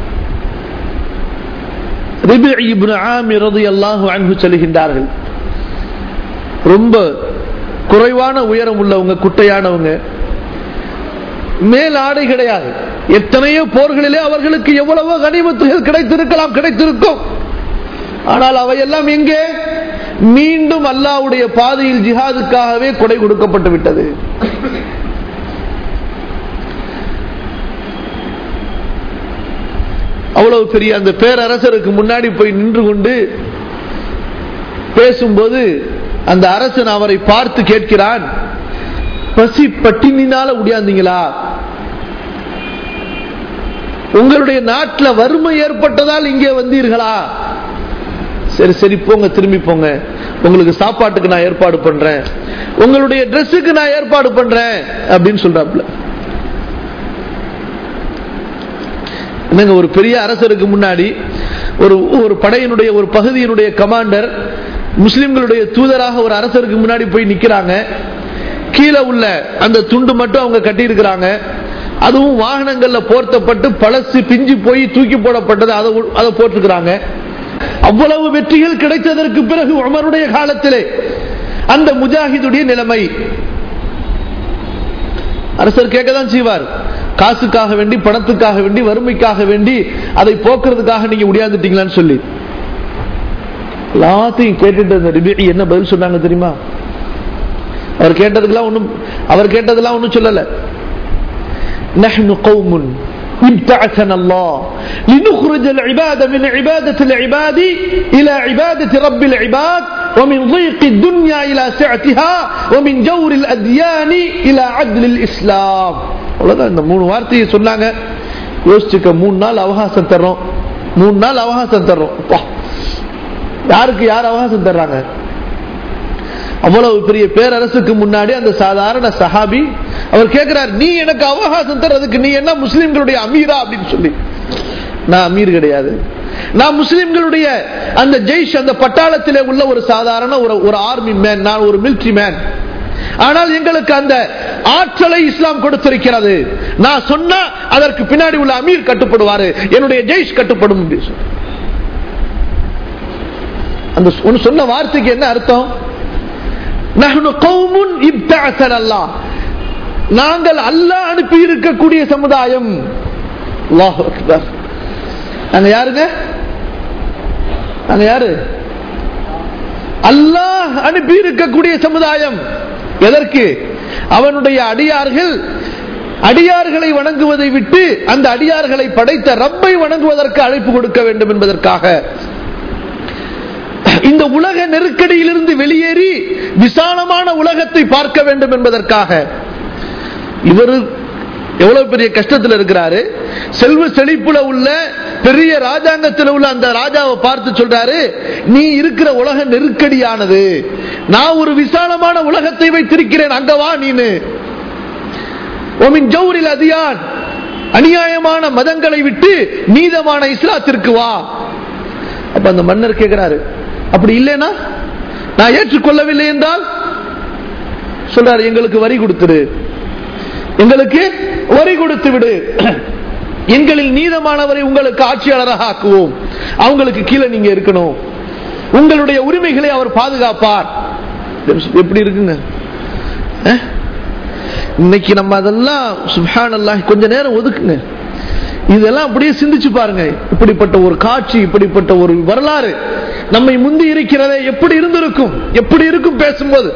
சொல்லுகின்றார்கள் ரொம்ப குறைவான உயரம் உள்ளவங்க குட்டையானவங்க மேல் ஆடை கிடையாது எத்தனையோ போர்களிலே அவர்களுக்கு எவ்வளவோ கனிமத்துகள் கிடைத்திருக்கலாம் கிடைத்திருக்கும் ஆனால் அவையெல்லாம் எங்கே மீண்டும் அல்லாவுடைய பாதையில் ஜிஹாதுக்காகவே கொடை கொடுக்கப்பட்டு விட்டது அவ்வளவு பெரிய அந்த பேரரசருக்கு முன்னாடி போய் நின்று கொண்டு பேசும்போது அந்த அரசன் அவரை பார்த்து கேட்கிறான் பசி பட்டினினால உடையாந்தீங்களா உங்களுடைய நாட்டில் வறுமை ஏற்பட்டதால் இங்கே வந்தீர்களா சரி சரி போங்க திரும்பி போங்க உங்களுக்கு சாப்பாட்டுக்கு நான் ஏற்பாடு பண்றேன் உங்களுடைய ட்ரெஸ்ஸுக்கு நான் ஏற்பாடு பண்றேன் அப்படின்னு சொல்றாப்ல என்னங்க ஒரு பெரிய அரசருக்கு முன்னாடி ஒரு ஒரு படையினுடைய ஒரு பகுதியினுடைய கமாண்டர் முஸ்லிம்களுடைய தூதராக ஒரு அரசருக்கு முன்னாடி போய் நிக்கிறாங்க கீழே உள்ள அந்த துண்டு மட்டும் அவங்க கட்டி இருக்கிறாங்க அதுவும் வாகனங்கள்ல போர்த்தப்பட்டு பழசு பிஞ்சு போய் தூக்கி போடப்பட்டது அதை அதை போட்டிருக்கிறாங்க அவ்வளவு வெற்றிகள் கிடைத்ததற்கு பிறகு உமருடைய காலத்திலே அந்த முஜாஹிதுடைய நிலைமை அரசர் கேட்கதான் செய்வார் காசுக்காக வேண்டி பணத்துக்காக வேண்டி வறுமைக்காக வேண்டி அதை போக்குறதுக்காக நீங்க முடியாந்துட்டீங்களான்னு சொல்லி எல்லாத்தையும் கேட்டுட்டு அந்த ரிபி என்ன பதில் சொன்னாங்க தெரியுமா அவர் கேட்டதுக்கெல்லாம் ஒண்ணும் அவர் கேட்டதெல்லாம் ஒண்ணும் சொல்லல نحن قوم ابتعثنا الله لنخرج العباد من عبادة العباد إلى عبادة رب العباد ومن ضيق الدنيا إلى سعتها ومن جور الأديان إلى عدل الإسلام அவ்வளவுதான் இந்த மூணு வார்த்தையை சொன்னாங்க யோசிச்சுக்க மூணு நாள் அவகாசம் தர்றோம் மூணு நாள் அவகாசம் தர்றோம் அப்பா. யாருக்கு யார் அவகாசம் தர்றாங்க அவ்வளவு பெரிய பேரரசுக்கு முன்னாடி அந்த சாதாரண சஹாபி அவர் கேட்கிறார் நீ எனக்கு அவகாசம் தர்றதுக்கு நீ என்ன முஸ்லிம்களுடைய அமீரா அப்படின்னு சொல்லி நான் அமீர் கிடையாது நான் முஸ்லிம்களுடைய அந்த ஜெய்ஷ் அந்த பட்டாளத்திலே உள்ள ஒரு சாதாரண ஒரு ஒரு ஆர்மி மேன் நான் ஒரு மிலிட்ரி மேன் ஆனால் எங்களுக்கு அந்த ஆற்றலை இஸ்லாம் கொடுத்திருக்கிறது நான் சொன்னா அதற்கு பின்னாடி உள்ள அமீர் கட்டுப்படுவாரு என்னுடைய ஜெய்ஷ் கட்டுப்படும் அப்படின்னு சொல்லி. அந்த ஒன்னு சொன்ன வார்த்தைக்கு என்ன அர்த்தம் நஹ்னு கௌமுன் இப்தஅஸன அல்லாஹ் நாங்கள் அல்லாஹ் அனுப்பி இருக்கக்கூடிய சமுதாயம் அல்லாஹ் அக்பர் நாங்க யாருங்க நாங்க யாரு அல்லாஹ் அனுப்பி இருக்கக்கூடிய சமுதாயம் எதற்கு அவனுடைய அடியார்கள் அடியார்களை வணங்குவதை விட்டு அந்த அடியார்களை படைத்த ரப்பை வணங்குவதற்கு அழைப்பு கொடுக்க வேண்டும் என்பதற்காக இந்த உலக நெருக்கடியிலிருந்து வெளியேறி விசாலமான உலகத்தை பார்க்க வேண்டும் என்பதற்காக இவர் எவ்வளவு பெரிய கஷ்டத்தில் இருக்கிறாரு செல்வ செழிப்புல உள்ள பெரிய ராஜாங்கத்தில் உள்ள அந்த ராஜாவை பார்த்து சொல்றாரு நீ இருக்கிற உலக நெருக்கடியானது நான் ஒரு விசாலமான உலகத்தை வைத்திருக்கிறேன் அங்க வா நீனு ஓமின் ஜவுரில் அதியான் அநியாயமான மதங்களை விட்டு நீதமான இஸ்லாத்திற்கு வா அப்ப அந்த மன்னர் கேட்கிறாரு அப்படி இல்லைனா நான் ஏற்றுக்கொள்ளவில்லை என்றால் சொல்றாரு எங்களுக்கு வரி கொடுத்துரு எங்களுக்கு வரி கொடுத்து விடு எங்களில் நீதமானவரை உங்களுக்கு ஆட்சியாளராக ஆக்குவோம் அவங்களுக்கு கீழே நீங்க இருக்கணும் உங்களுடைய உரிமைகளை அவர் பாதுகாப்பார் எப்படி இருக்குங்க அஹ்? இன்னைக்கு நம்ம அதெல்லாம் சுப்ஹான் அல்லாஹ் கொஞ்ச நேரம் ஒதுக்குங்க இதெல்லாம் அப்படியே சிந்திச்சு பாருங்க இப்படிப்பட்ட ஒரு காட்சி இப்படிப்பட்ட ஒரு வரலாறு நம்மை முந்தி இருக்கிறதே எப்படி இருந்திருக்கும் எப்படி இருக்கும் பேசும்போது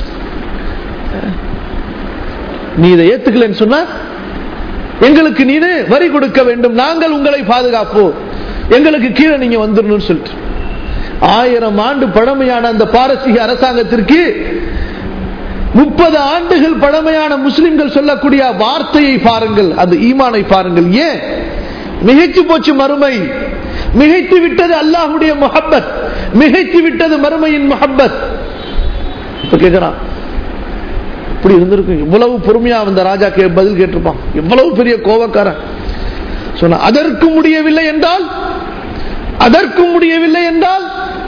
நீ இதை ஏத்துக்கலன்னு சொன்னா எங்களுக்கு நீ வரி கொடுக்க வேண்டும் நாங்கள் உங்களை பாதுகாப்போம் எங்களுக்கு கீழே நீங்க வந்துடணும்னு சொல்லிட்டு ஆயிரம் ஆண்டு பழமையான அந்த பாரசீக அரசாங்கத்திற்கு முப்பது ஆண்டுகள் பழமையான முஸ்லிம்கள் சொல்லக்கூடிய வார்த்தையை பாருங்கள் அந்த ஈமானை பாருங்கள் ஏன் மிகைச்சு போச்சு மறுமை மிகைத்து விட்டது அல்லாஹுடைய முஹப்பத் மிகைத்து விட்டது மறுமையின் முஹப்பத் இப்ப கேட்கிறான் இப்படி இருந்திருக்கும் இவ்வளவு பொறுமையா அந்த ராஜா கே பதில் கேட்டிருப்பான் எவ்வளவு பெரிய கோபக்காரன் சொன்ன அதற்கு முடியவில்லை என்றால் அதற்கு முடியவில்லை என்றால்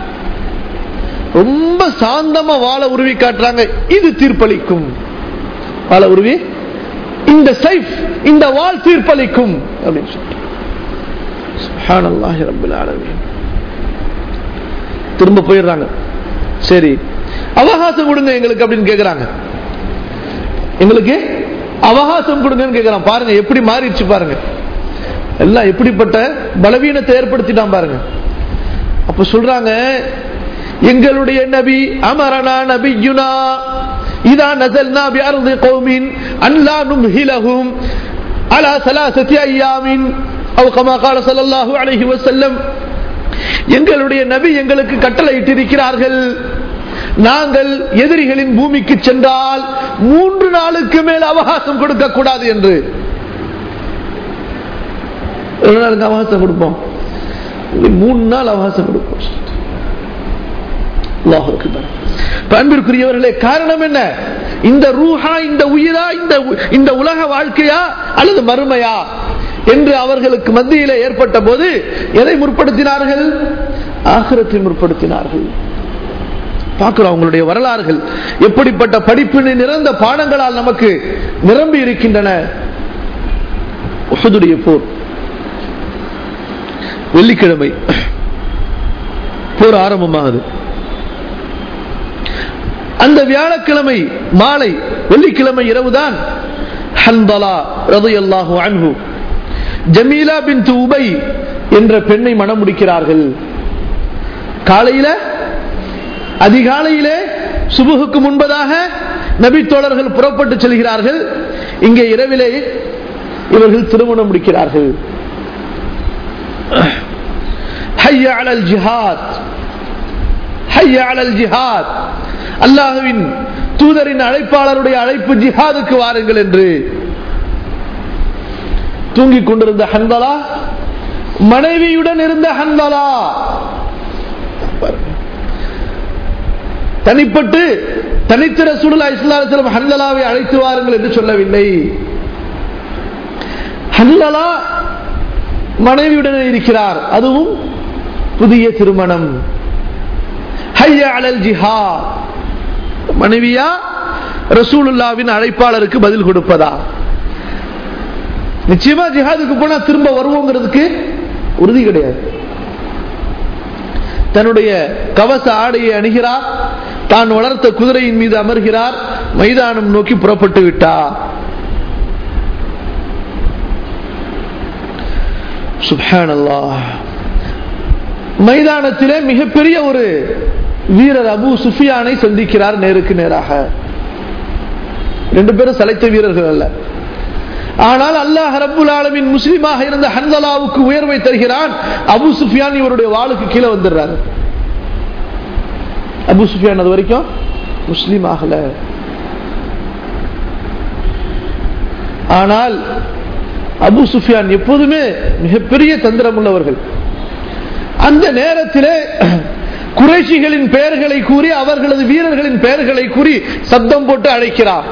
ரொம்ப சாந்தமா வாழ உருவி காட்டுறாங்க இது தீர்ப்பளிக்கும் வாழ உருவி இந்த சைஃப் இந்த வால் தீர்ப்பளிக்கும் அப்படின்னு சொல்லிட்டு சுப்ஹானல்லாஹி ரப்பில் ஆலமீன் திரும்ப போயிடுறாங்க சரி அவகாசம் கொடுங்க எங்களுக்கு அப்படின்னு கேக்குறாங்க எங்களுக்கு அவகாசம் கொடுங்கன்னு கேக்குறான் பாருங்க எப்படி மாறிடுச்சு பாருங்க எல்லாம் எப்படிப்பட்ட பலவீனத்தை ஏற்படுத்திட்டான் பாருங்க அப்ப சொல்றாங்க எங்களுடைய நபி அமரனா நபியுனா இதா நசல்னா பிஅர்தி கௌமின் அன்லா நும்ஹிலஹும் அலா ثلاثه ايام او كما قال صلى الله عليه وسلم எங்களுடைய நபி எங்களுக்கு கட்டளையிட்டிருக்கிறார்கள் நாங்கள் எதிரிகளின் பூமிக்கு சென்றால் மூன்று நாளுக்கு மேல் அவகாசம் கொடுக்க கூடாது என்று எவ்வளவு நாளுக்கு அவகாசம் கொடுப்போம் மூணு நாள் அவகாசம் கொடுப்போம் அல்லாஹ் அக்பர். அன்பிற்குரியவர்களே காரணம் என்ன இந்த ரூஹா இந்த உயிரா இந்த இந்த உலக வாழ்க்கையா அல்லது மறுமையா என்று அவர்களுக்கு மத்தியிலே ஏற்பட்ட போது எதை முற்படுத்தினார்கள் ஆகிரத்தை முற்படுத்தினார்கள் பார்க்கிறோம் அவங்களுடைய வரலாறுகள் எப்படிப்பட்ட படிப்பினை நிறந்த பாடங்களால் நமக்கு நிரம்பி இருக்கின்றன உஹதுடைய போர் வெள்ளிக்கிழமை போர் ஆரம்பமாகுது அந்த வியாழக்கிழமை மாலை வெள்ளிக்கிழமை இரவுதான் ஹந்தலா ரதையல்லாஹு அன்ஹு ஜமீலா பின் உபை என்ற பெண்ணை மனம் முடிக்கிறார்கள் காலையில அதிகாலையிலே சுபுகுக்கு முன்பதாக நபி தோழர்கள் புறப்பட்டு செல்கிறார்கள் இங்கே இரவிலே இவர்கள் திருமணம் முடிக்கிறார்கள் ஹய்ய அலல் ஜிஹாத் ஹய்ய அலல் ஜிஹாத் அல்லாஹுவின் தூதரின் அழைப்பாளருடைய அழைப்பு ஜிஹாதுக்கு வாருங்கள் என்று தூங்கிக் கொண்டிருந்த ஹந்தலா மனைவியுடன் இருந்த ஹந்தலா தனிப்பட்டு தனித்திர சூழலா இஸ்லாம் ஹந்தலாவை அழைத்து வாருங்கள் என்று சொல்லவில்லை ஹந்தலா மனைவியுடன் இருக்கிறார் அதுவும் புதிய திருமணம் ஹைய அலல் ஜிஹா மனைவியா ரசூலுல்லாவின் அழைப்பாளருக்கு பதில் கொடுப்பதா நிச்சயமா ஜிஹாதுக்கு போனா திரும்ப வருவோங்கிறதுக்கு உறுதி கிடையாது தன்னுடைய கவச ஆடையை அணுகிறார் தான் வளர்த்த குதிரையின் மீது அமர்கிறார் மைதானம் நோக்கி புறப்பட்டு விட்டார் சுப்ஹானல்லா மைதானத்திலே மிகப்பெரிய ஒரு வீரர் அபு சுஃபியானை சந்திக்கிறார் நேருக்கு நேராக ரெண்டு பேரும் சளைத்த வீரர்கள் அல்ல ஆனால் அல்லாஹ் ரப்புல் ஆலமின் முஸ்லீமாக இருந்த ஹன்தலாவுக்கு உயர்வை தருகிறான் அபு சுஃபியான் இவருடைய வாளுக்கு கீழே வந்துடுறாரு அபு சுஃபியான் அது வரைக்கும் முஸ்லீம் ஆகல ஆனால் அபு சுஃபியான் எப்போதுமே மிகப்பெரிய தந்திரம் உள்ளவர்கள் அந்த நேரத்திலே குறைஷிகளின் பெயர்களை கூறி அவர்களது வீரர்களின் பெயர்களை கூறி சப்தம் போட்டு அழைக்கிறார்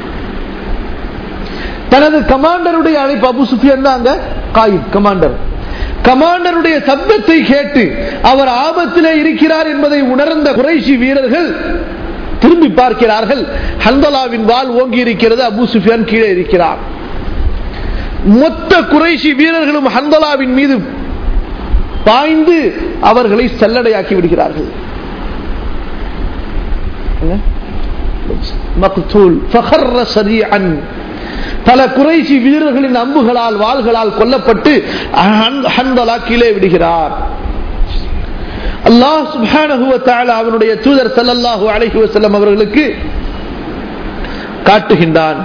தனது கமாண்டருடைய அழைப்பு அபு சுஃபியான் தான் அங்க காயித் கமாண்டர் கமாண்டருடைய சப்தத்தை கேட்டு அவர் ஆபத்திலே இருக்கிறார் என்பதை உணர்ந்த குறைஷி வீரர்கள் திரும்பி பார்க்கிறார்கள் ஹந்தலாவின் வால் ஓங்கி இருக்கிறது அபு சுஃபியான் கீழே இருக்கிறார் மொத்த குறைஷி வீரர்களும் ஹந்தலாவின் மீது பாய்ந்து அவர்களை செல்லடையாக்கி விடுகிறார்கள் மக்தூல் ஃபஹர்ர சரீஅன் பல குறைசி வீரர்களின் அம்புகளால் வாள்களால் கொல்லப்பட்டு ஹந்தலா கீழே விடுகிறார் அல்லாஹ் சுப்ஹானஹு வ தஆலா அவனுடைய தூதர் ஸல்லல்லாஹு அலைஹி வஸல்லம் அவர்களுக்கு காட்டுகின்றான்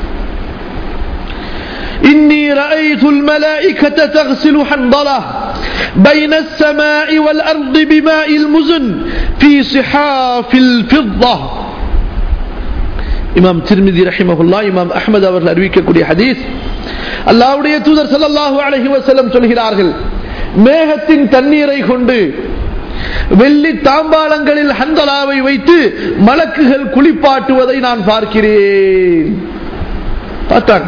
إني رأيت الملائكة تغسل حنظلة بين السماء والأرض بماء المزن في صحاف الفضة இமாம் திருமிதி ரஹிமஹுல்லா இமாம் அஹமது அவர்கள் அறிவிக்கக்கூடிய ஹதீஸ் அல்லாவுடைய தூதர் சல்லல்லாஹு அலஹி வசல்லம் சொல்கிறார்கள் மேகத்தின் தண்ணீரை கொண்டு வெள்ளி தாம்பாளங்களில் ஹந்தலாவை வைத்து மலக்குகள் குளிப்பாட்டுவதை நான் பார்க்கிறேன் பார்த்தாங்க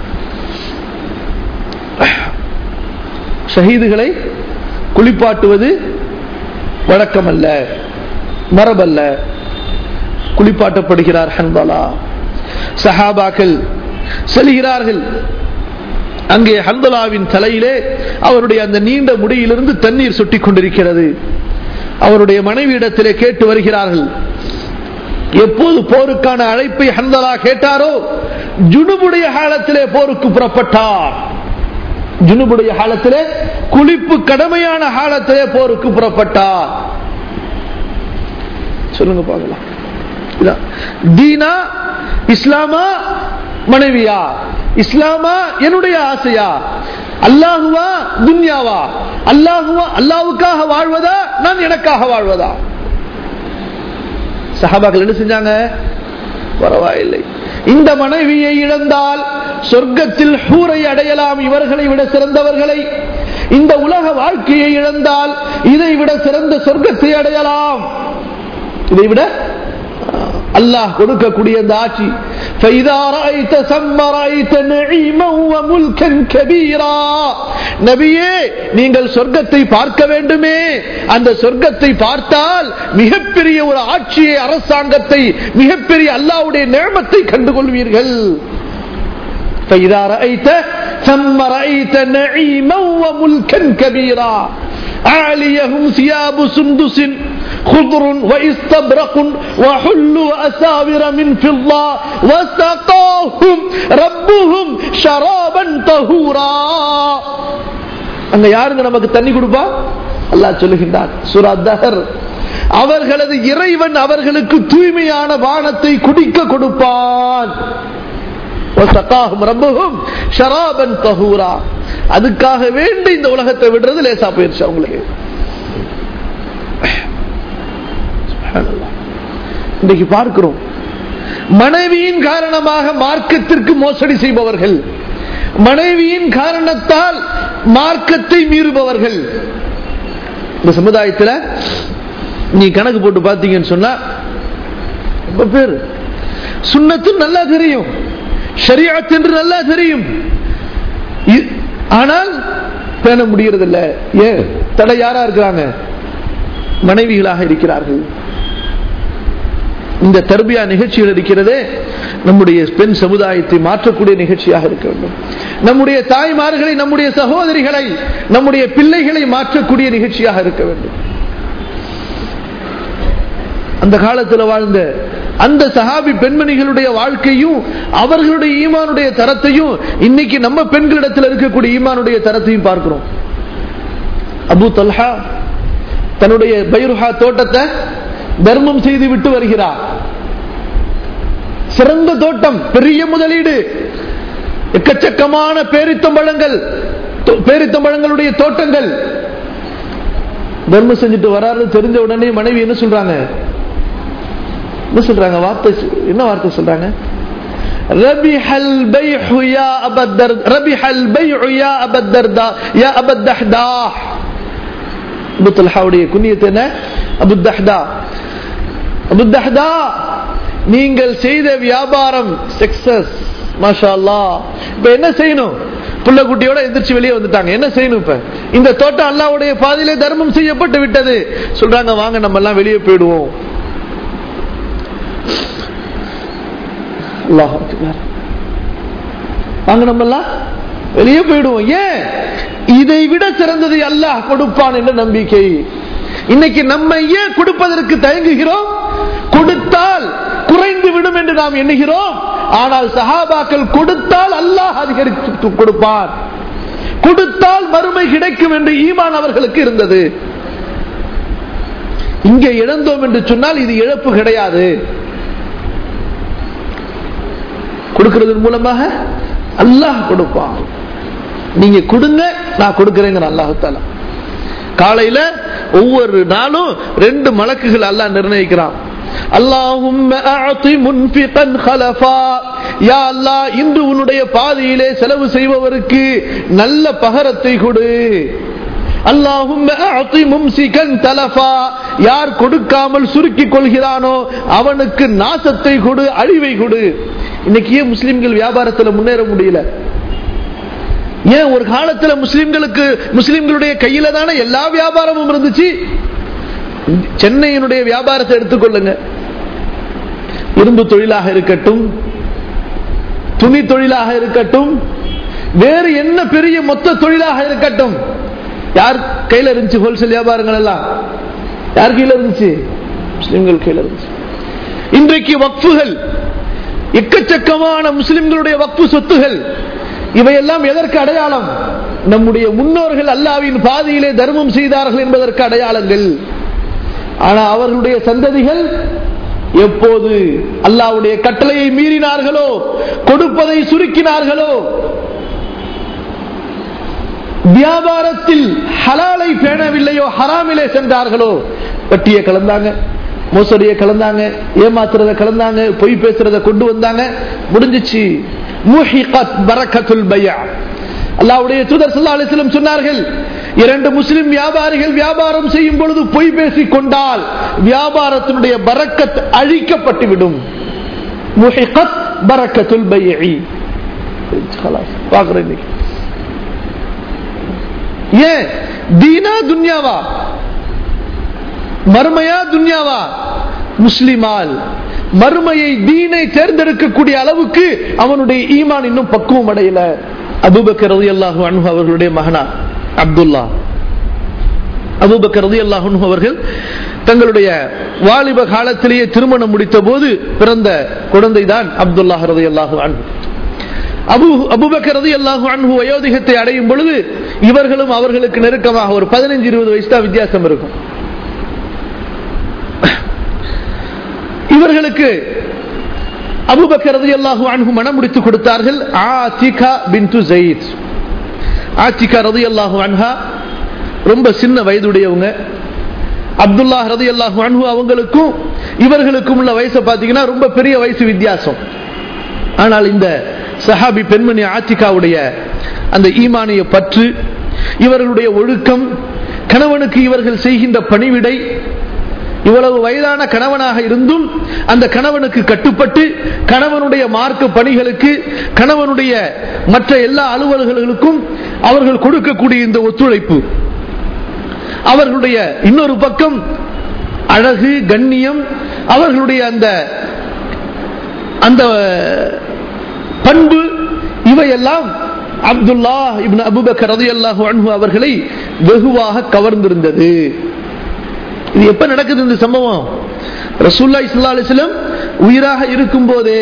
ஷஹீதுகளை குளிப்பாட்டுவது வழக்கமல்ல மரபல்ல குளிப்பாட்டப்படுகிறார் ஹன்பாலா சஹாபாக்கள் செல்கிறார்கள் அங்கே ஹந்தலாவின் தலையிலே அவருடைய அந்த நீண்ட முடியிலிருந்து தண்ணீர் சொட்டிக் கொண்டிருக்கிறது அவருடைய மனைவியிடத்திலே கேட்டு வருகிறார்கள் எப்போது போருக்கான அழைப்பை ஹந்தலா கேட்டாரோ ஜுனுபுடைய காலத்திலே போருக்கு புறப்பட்டார் ஜுனுபுடைய காலத்திலே குளிப்பு கடமையான காலத்திலே போருக்கு புறப்பட்டார் சொல்லுங்க பார்க்கலாம் தீனா இஸ்லாமா மனைவியா இஸ்லாமா என்னுடைய ஆசையா அல்லாஹுவா துன்யாவா அல்லாஹுவா அல்லாவுக்காக வாழ்வதா நான் எனக்காக வாழ்வதா சஹாபாக்கள் என்ன செஞ்சாங்க பரவாயில்லை இந்த மனைவியை இழந்தால் சொர்க்கத்தில் ஹூரை அடையலாம் இவர்களை விட சிறந்தவர்களை இந்த உலக வாழ்க்கையை இழந்தால் இதை விட சிறந்த சொர்க்கத்தை அடையலாம் இதை விட அல்லாஹ் கொடுக்கக்கூடிய இந்த ஆட்சி فَإِذَا رَأَيْتَ ثَمَّ رَأَيْتَ نَعِيمًا وَمُلْكًا كَبِيرًا நபியே நீங்கள் சொர்க்கத்தை பார்க்க வேண்டுமே அந்த சொர்க்கத்தை பார்த்தால் மிகப்பெரிய ஒரு ஆட்சியை அரசாங்கத்தை மிகப்பெரிய அல்லாஹ்வுடைய நேமத்தை கண்டுகொள்வீர்கள் فإذا رأيت ثم رأيت نعيما وملكا كبيرا عاليهم ثياب سندس خضر واستبرق وحلوا أساور من فضة وسقاهم ربهم شرابا طهورا அங்க யாருங்க நமக்கு தண்ணி கொடுப்பா அல்லாஹ் சொல்லுகின்றான் சூரா தஹர் அவர்களது இறைவன் அவர்களுக்கு தூய்மையான பானத்தை குடிக்க கொடுப்பான் ஷராபன் தஹூரா அதுக்காக வேண்டி இந்த உலகத்தை விடுறது லேசா போயிருச்சு அவங்களுக்கு இன்றைக்கு பார்க்கிறோம் மனைவியின் காரணமாக மார்க்கத்திற்கு மோசடி செய்பவர்கள் மனைவியின் காரணத்தால் மார்க்கத்தை மீறுபவர்கள் இந்த சமுதாயத்தில் நீ கணக்கு போட்டு பார்த்தீங்கன்னு சொன்னா ரொம்ப பேர் சுண்ணத்து நல்லா தெரியும் ஷரியாத் என்று நல்லா தெரியும் இ- ஆனால் பேண முடியறதில்ல ஏன் தடை யாரா இருக்கிறாங்க மனைவிகளாக இருக்கிறார்கள் இந்த தர்பியா நிகழ்ச்சிகள் இருக்கிறதே நம்முடைய பெண் சமுதாயத்தை மாற்றக்கூடிய நிகழ்ச்சியாக இருக்க வேண்டும் நம்முடைய தாய்மார்களை நம்முடைய சகோதரிகளை நம்முடைய பிள்ளைகளை மாற்றக்கூடிய நிகழ்ச்சியாக இருக்க வேண்டும் அந்த காலத்தில் வாழ்ந்த அந்த சஹாபி பெண்மணிகளுடைய வாழ்க்கையும் அவர்களுடைய ஈமானுடைய தரத்தையும் இன்னைக்கு நம்ம பெண்களிடத்தில் இருக்கக்கூடிய ஈமானுடைய தரத்தையும் பார்க்கிறோம் அபு தல்ஹா தன்னுடைய பைருஹா தோட்டத்தை தர்மம் செய்து விட்டு வருகிறார் சிறந்த தோட்டம் பெரிய முதலீடு எக்கச்சக்கமான பேரித்தம்பழங்கள் தோ- பேரித்தம்பழங்களுடைய தோட்டங்கள் தர்மம் செஞ்சுட்டு வராரு தெரிஞ்ச உடனே மனைவி என்ன சொல்றாங்க என்ன சொல்றாங்க வார்த்தை என்ன வார்த்தை சொல்றாங்க ربح البيع يا أبا الدرد ربح البيع يا أبا الدرداء يا أبا الدحداح அபு தல்ஹாவுடைய குன்னியத்து என்ன அபு தஹ்தா அபு தஹ்தா நீங்கள் செய்த வியாபாரம் சக்சஸ் மாஷா அல்லாஹ் இப்ப என்ன செய்யணும் புள்ள குட்டியோட எந்திரிச்சு வெளியே வந்துட்டாங்க என்ன செய்யணும் இப்ப இந்த தோட்டம் அல்லாவுடைய பாதையிலே தர்மம் செய்யப்பட்டு விட்டது சொல்றாங்க வாங்க நம்ம எல்லாம் வெளியே போயிடுவோம் அல்லாஹ் அக்பர். வாங்க நம்ம எல்லாம் வெளியே போயிடுவோம் ஏன் இதை விட சிறந்ததை அல்லாஹ் கொடுப்பான் என்ற நம்பிக்கை இன்னைக்கு நம்ம ஏன் கொடுப்பதற்கு தயங்குகிறோம் கொடுத்தால் குறைந்து விடும் என்று நாம் எண்ணுகிறோம் ஆனால் சஹாபாக்கள் கொடுத்தால் அல்லாஹ் அதிகரித்து கொடுப்பான் கொடுத்தால் மறுமை கிடைக்கும் என்று ஈமான் அவர்களுக்கு இருந்தது இங்கே இழந்தோம் என்று சொன்னால் இது இழப்பு கிடையாது கொடுக்கிறதன் மூலமாக அல்லாஹ் கொடுப்பான் நீங்க கொடுங்க நான் கொடுக்கிறேங்கிற அல்லாஹால காலையில ஒவ்வொரு நாளும் ரெண்டு மலக்குகள் அல்லாஹ் நிர்ணயிக்கிறான் அல்லாஹும் யா அல்லாஹ் இன்று உன்னுடைய பாதையிலே செலவு செய்பவருக்கு நல்ல பகரத்தை கொடு அல்லாஹும் தலஃபா யார் கொடுக்காமல் சுருக்கிக் கொள்கிறானோ அவனுக்கு நாசத்தை கொடு அழிவை கொடு இன்னைக்கு ஏன் முஸ்லிம்கள் வியாபாரத்துல முன்னேற முடியல ஏன் ஒரு காலத்துல முஸ்லிம்களுக்கு முஸ்லிம்களுடைய கையில தானே எல்லா வியாபாரமும் இருந்துச்சு சென்னையினுடைய வியாபாரத்தை எடுத்துக்கொள்ளுங்க இரும்பு தொழிலாக இருக்கட்டும் துணி தொழிலாக இருக்கட்டும் வேறு என்ன பெரிய மொத்த தொழிலாக இருக்கட்டும் யார் கையில இருந்துச்சு ஹோல்சேல் வியாபாரங்கள் எல்லாம் யார் கையில இருந்துச்சு முஸ்லிம்கள் கையில இருந்துச்சு இன்றைக்கு வக்ஃபுகள் எக்கச்சக்கமான முஸ்லிம்களுடைய வக்ஃபு சொத்துகள் இவையெல்லாம் எதற்கு அடையாளம் நம்முடைய முன்னோர்கள் அல்லாவின் பாதையிலே தர்மம் செய்தார்கள் என்பதற்கு அடையாளங்கள் ஆனா அவர்களுடைய சந்ததிகள் எப்போது அல்லாவுடைய கட்டளையை மீறினார்களோ கொடுப்பதை சுருக்கினார்களோ வியாபாரத்தில் ஹலாலை பேணவில்லையோ ஹராமிலே சென்றார்களோ வட்டியை கலந்தாங்க மோசடியை கலந்தாங்க ஏமாத்துறத கலந்தாங்க பொய் பேசுறத கொண்டு வந்தாங்க முடிஞ்சிச்சு முஹிகத் பரக்கத்துல் பையா அல்லாவுடைய தூதர் ஸல்லல்லாஹு அலைஹி வஸல்லம் சொன்னார்கள் இரண்டு முஸ்லிம் வியாபாரிகள் வியாபாரம் செய்யும் பொழுது பொய் பேசிக் கொண்டால் வியாபாரத்தினுடைய பரக்கத் அழிக்கப்பட்டு விடும் முஹிகத் பரக்கத்துல் பையி பாக்குறேன் இன்னைக்கு ஏன் தீனா துன்யாவா மறுமையா துன்யாவா முஸ்லிமால் மறுமையை தீனை தேர்ந்தெடுக்கக்கூடிய அளவுக்கு அவனுடைய ஈமான் இன்னும் பக்குவம் அடையல அபுபக்கர் ரதி அல்லாஹு அன்ஹு அவர்களுடைய மகனா அப்துல்லா அபுபக்கர் ரதி அல்லாஹு அன்ஹு அவர்கள் தங்களுடைய வாலிப காலத்திலேயே திருமணம் முடித்த போது பிறந்த குழந்தை தான் அப்துல்லா ரதி அல்லாஹு அன்ஹு அபு அபுபக்கர் ரதி அல்லாஹு அன்ஹு வயோதிகத்தை அடையும் பொழுது இவர்களும் அவர்களுக்கு நெருக்கமாக ஒரு பதினஞ்சு இருபது வயசு தான் வித்தியாசம் இருக்கும் இவர்களுக்கு அபுபக்கர் ரதி அல்லாஹு அன்ஹு மனம் முடித்து கொடுத்தார்கள் ஆத்திகா பின்து ஜெயித் ஆத்திகா ரதி அல்லாஹு அன்ஹா ரொம்ப சின்ன வயதுடையவங்க அப்துல்லா ரதி அல்லாஹு அன்ஹு அவங்களுக்கும் இவர்களுக்கும் உள்ள வயசை பார்த்தீங்கன்னா ரொம்ப பெரிய வயசு வித்தியாசம் ஆனால் இந்த சஹாபி பெண்மணி ஆத்திகாவுடைய அந்த ஈமானிய பற்று இவர்களுடைய ஒழுக்கம் கணவனுக்கு இவர்கள் செய்கின்ற பணிவிடை இவ்வளவு வயதான கணவனாக இருந்தும் அந்த கணவனுக்கு கட்டுப்பட்டு கணவனுடைய மார்க்க பணிகளுக்கு கணவனுடைய மற்ற எல்லா அலுவல்களுக்கும் அவர்கள் கொடுக்கக்கூடிய இந்த ஒத்துழைப்பு அவர்களுடைய இன்னொரு பக்கம் அழகு கண்ணியம் அவர்களுடைய அந்த அந்த பண்பு இவையெல்லாம் அப்துல்லா இப்னு அபுபக்கர் ரலியல்லாஹு அன்ஹு அவர்களை வெகுவாக கவர்ந்திருந்தது இது எப்ப நடக்குது இந்த சம்பவம் ரசூல்லா இஸ்லா அலிஸ்லம் உயிராக இருக்கும் போதே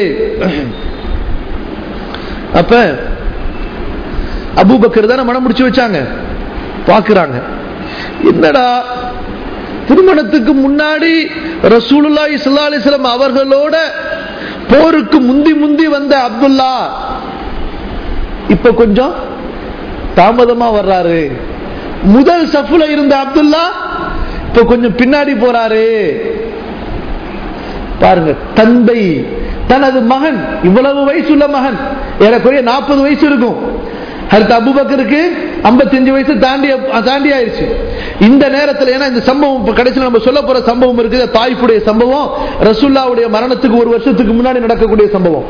அப்ப அபூபக்கர் தானே மனம் முடிச்சு வச்சாங்க பாக்குறாங்க என்னடா திருமணத்துக்கு முன்னாடி ரசூலுல்லா இஸ்லா அலிஸ்லம் அவர்களோட போருக்கு முந்தி முந்தி வந்த அப்துல்லா இப்ப கொஞ்சம் தாமதமா வர்றாரு முதல் சஃப்ல இருந்த அப்துல்லா இப்ப கொஞ்சம் பின்னாடி போறாரு பாருங்க தந்தை தனது மகன் இவ்வளவு வயசுள்ள மகன் ஏறக்குறைய நாற்பது வயசு இருக்கும் அடுத்த அபுபக்கருக்கு ஐம்பத்தஞ்சு வயசு தாண்டி தாண்டி ஆயிடுச்சு இந்த நேரத்தில் ஏன்னா இந்த சம்பவம் இப்ப கடைசியில் நம்ம சொல்ல போற சம்பவம் இருக்குது தாய்ப்புடைய சம்பவம் ரசுல்லாவுடைய மரணத்துக்கு ஒரு வருஷத்துக்கு முன்னாடி நடக்கக்கூடிய சம்பவம்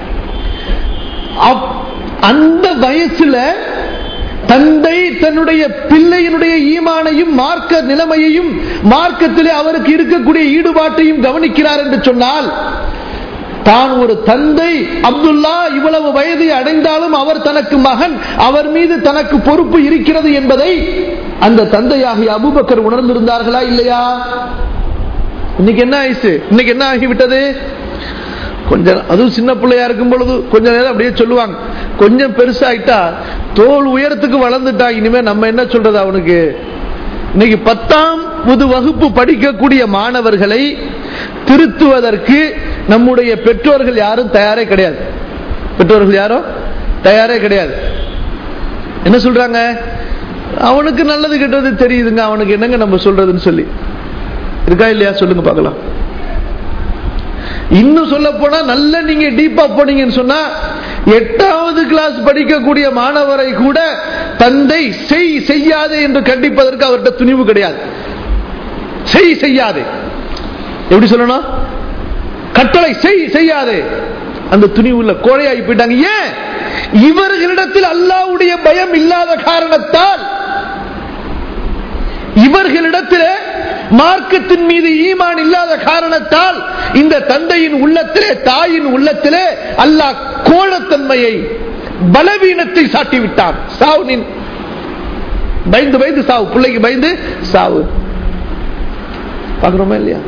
அந்த வயசுல தந்தை தன்னுடைய பிள்ளையினுடைய ஈமானையும் மார்க்க நிலைமையையும் மார்க்கத்திலே அவருக்கு இருக்கக்கூடிய ஈடுபாட்டையும் கவனிக்கிறார் என்று சொன்னால் தான் ஒரு தந்தை அப்துல்லா இவ்வளவு வயதை அடைந்தாலும் அவர் தனக்கு மகன் அவர் மீது தனக்கு பொறுப்பு இருக்கிறது என்பதை அந்த தந்தையாகிய அபுபக்கர் உணர்ந்திருந்தார்களா இல்லையா இன்னைக்கு என்ன ஆயிடுச்சு இன்னைக்கு என்ன ஆகிவிட்டது கொஞ்சம் அதுவும் சின்ன பிள்ளையா இருக்கும் பொழுது கொஞ்ச நேரம் அப்படியே சொல்லுவாங்க கொஞ்சம் பெருசாயிட்டா தோல் உயரத்துக்கு வளர்ந்துட்டா இனிமே நம்ம என்ன சொல்றது அவனுக்கு இன்னைக்கு பத்தாம் புது வகுப்பு படிக்கக்கூடிய மாணவர்களை திருத்துவதற்கு நம்முடைய பெற்றோர்கள் யாரும் தயாரே கிடையாது பெற்றோர்கள் யாரும் தயாரே கிடையாது என்ன சொல்றாங்க அவனுக்கு நல்லது கெட்டது தெரியுதுங்க அவனுக்கு என்னங்க நம்ம சொல்றதுன்னு சொல்லி இருக்கா இல்லையா சொல்லுங்க பார்க்கலாம் இன்னும் சொல்ல போனா நல்ல நீங்க டீப்பா போனீங்கன்னு சொன்னா எட்டாவது கிளாஸ் படிக்கக்கூடிய மாணவரை கூட தந்தை செய் செய்யாதே என்று கண்டிப்பதற்கு அவர்கிட்ட துணிவு கிடையாது செய் செய்யாதே எப்படி சொல்லணும் கட்டளை செய் செய்யாதே அந்த துணிவு உள்ள கோழையாகி போயிட்டாங்க ஏன் இவர்களிடத்தில் அல்லாவுடைய பயம் இல்லாத காரணத்தால் இவர்களிடத்தில் மார்க்கத்தின் மீது ஈமான் இல்லாத காரணத்தால் இந்த தந்தையின் உள்ளத்திலே தாயின் உள்ளத்திலே அல்லாஹ் கோழத்தன்மையை பலவீனத்தை சாட்டி விட்டான் சாவு பயந்து பயந்து சாவு பிள்ளைக்கு பயந்து சாவு பாக்குறோமா இல்லையா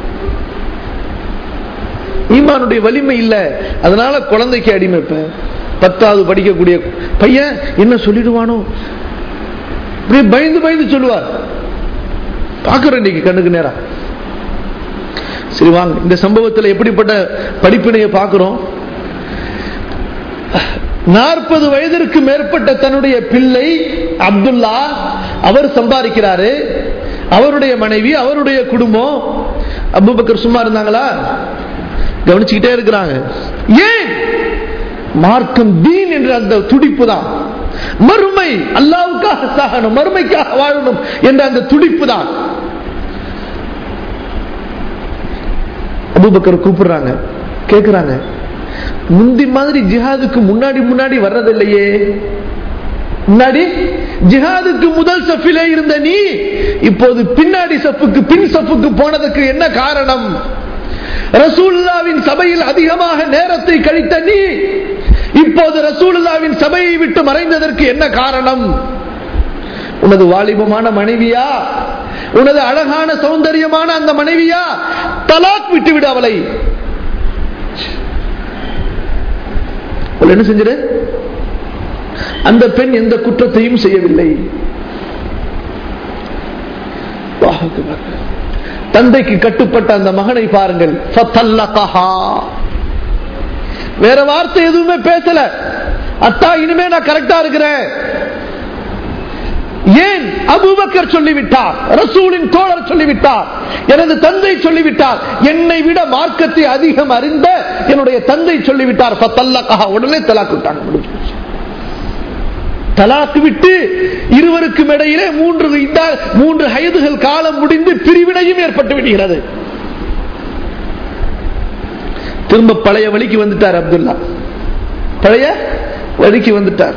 ஈமானுடைய வலிமை இல்ல அதனால குழந்தைக்கு அடிமைப்ப பத்தாவது படிக்கக்கூடிய பையன் என்ன சொல்லிடுவானோ பயந்து பயந்து சொல்லுவார் பார்க்கிறோம் இன்னைக்கு கண்ணுக்கு நேரம் சரி வாங்க இந்த சம்பவத்தில் எப்படிப்பட்ட படிப்பினையை பார்க்கிறோம் நாற்பது வயதிற்கு மேற்பட்ட தன்னுடைய பிள்ளை அப்துல்லா அவர் சம்பாதிக்கிறாரு அவருடைய மனைவி அவருடைய குடும்பம் அபுபக்கர் சும்மா இருந்தாங்களா கவனிச்சுக்கிட்டே இருக்கிறாங்க ஏன் மார்க்கம் தீன் என்ற அந்த துடிப்பு தான் மறுமை அல்லாவுக்காக சாகணும் மறுமைக்காக வாழணும் என்ற அந்த துடிப்பு தான் அபுபக்கர் கூப்பிடுறாங்க கேக்குறாங்க முந்தி மாதிரி ஜிஹாதுக்கு முன்னாடி முன்னாடி வர்றதில்லையே முன்னாடி ஜிஹாதுக்கு முதல் சஃபிலே இருந்த நீ இப்போது பின்னாடி சப்புக்கு பின் சப்புக்கு போனதுக்கு என்ன காரணம் ரசூலுல்லாவின் சபையில் அதிகமாக நேரத்தை கழித்த நீ இப்போது ரசூலுல்லாவின் சபையை விட்டு மறைந்ததற்கு என்ன காரணம் உனது வாலிபமான மனைவியா உனது அழகான சௌந்தரியமான அந்த மனைவியா தலாக் விட்டுவிடு அவளை அவள் என்ன செஞ்சிரு அந்த பெண் எந்த குற்றத்தையும் செய்யவில்லை தந்தைக்கு கட்டுப்பட்ட அந்த மகனை பாருங்கள் வேற வார்த்தை எதுவுமே பேசல அத்தா இனிமே நான் கரெக்டா இருக்கிறேன் ஏன் அபுபக்கர் சொல்லிவிட்டார் ரசூலின் தோழர் சொல்லிவிட்டார் எனது தந்தை சொல்லிவிட்டார் என்னை விட மார்க்கத்தை அதிகம் அறிந்த என்னுடைய தந்தை சொல்லிவிட்டார் உடனே தலாக்கு விட்டாங்க தலாக்கு விட்டு இருவருக்கும் இடையிலே மூன்று மூன்று ஹயதுகள் காலம் முடிந்து பிரிவினையும் ஏற்பட்டு விடுகிறது திரும்ப பழைய வழிக்கு வந்துட்டார் அப்துல்லா பழைய வழிக்கு வந்துட்டார்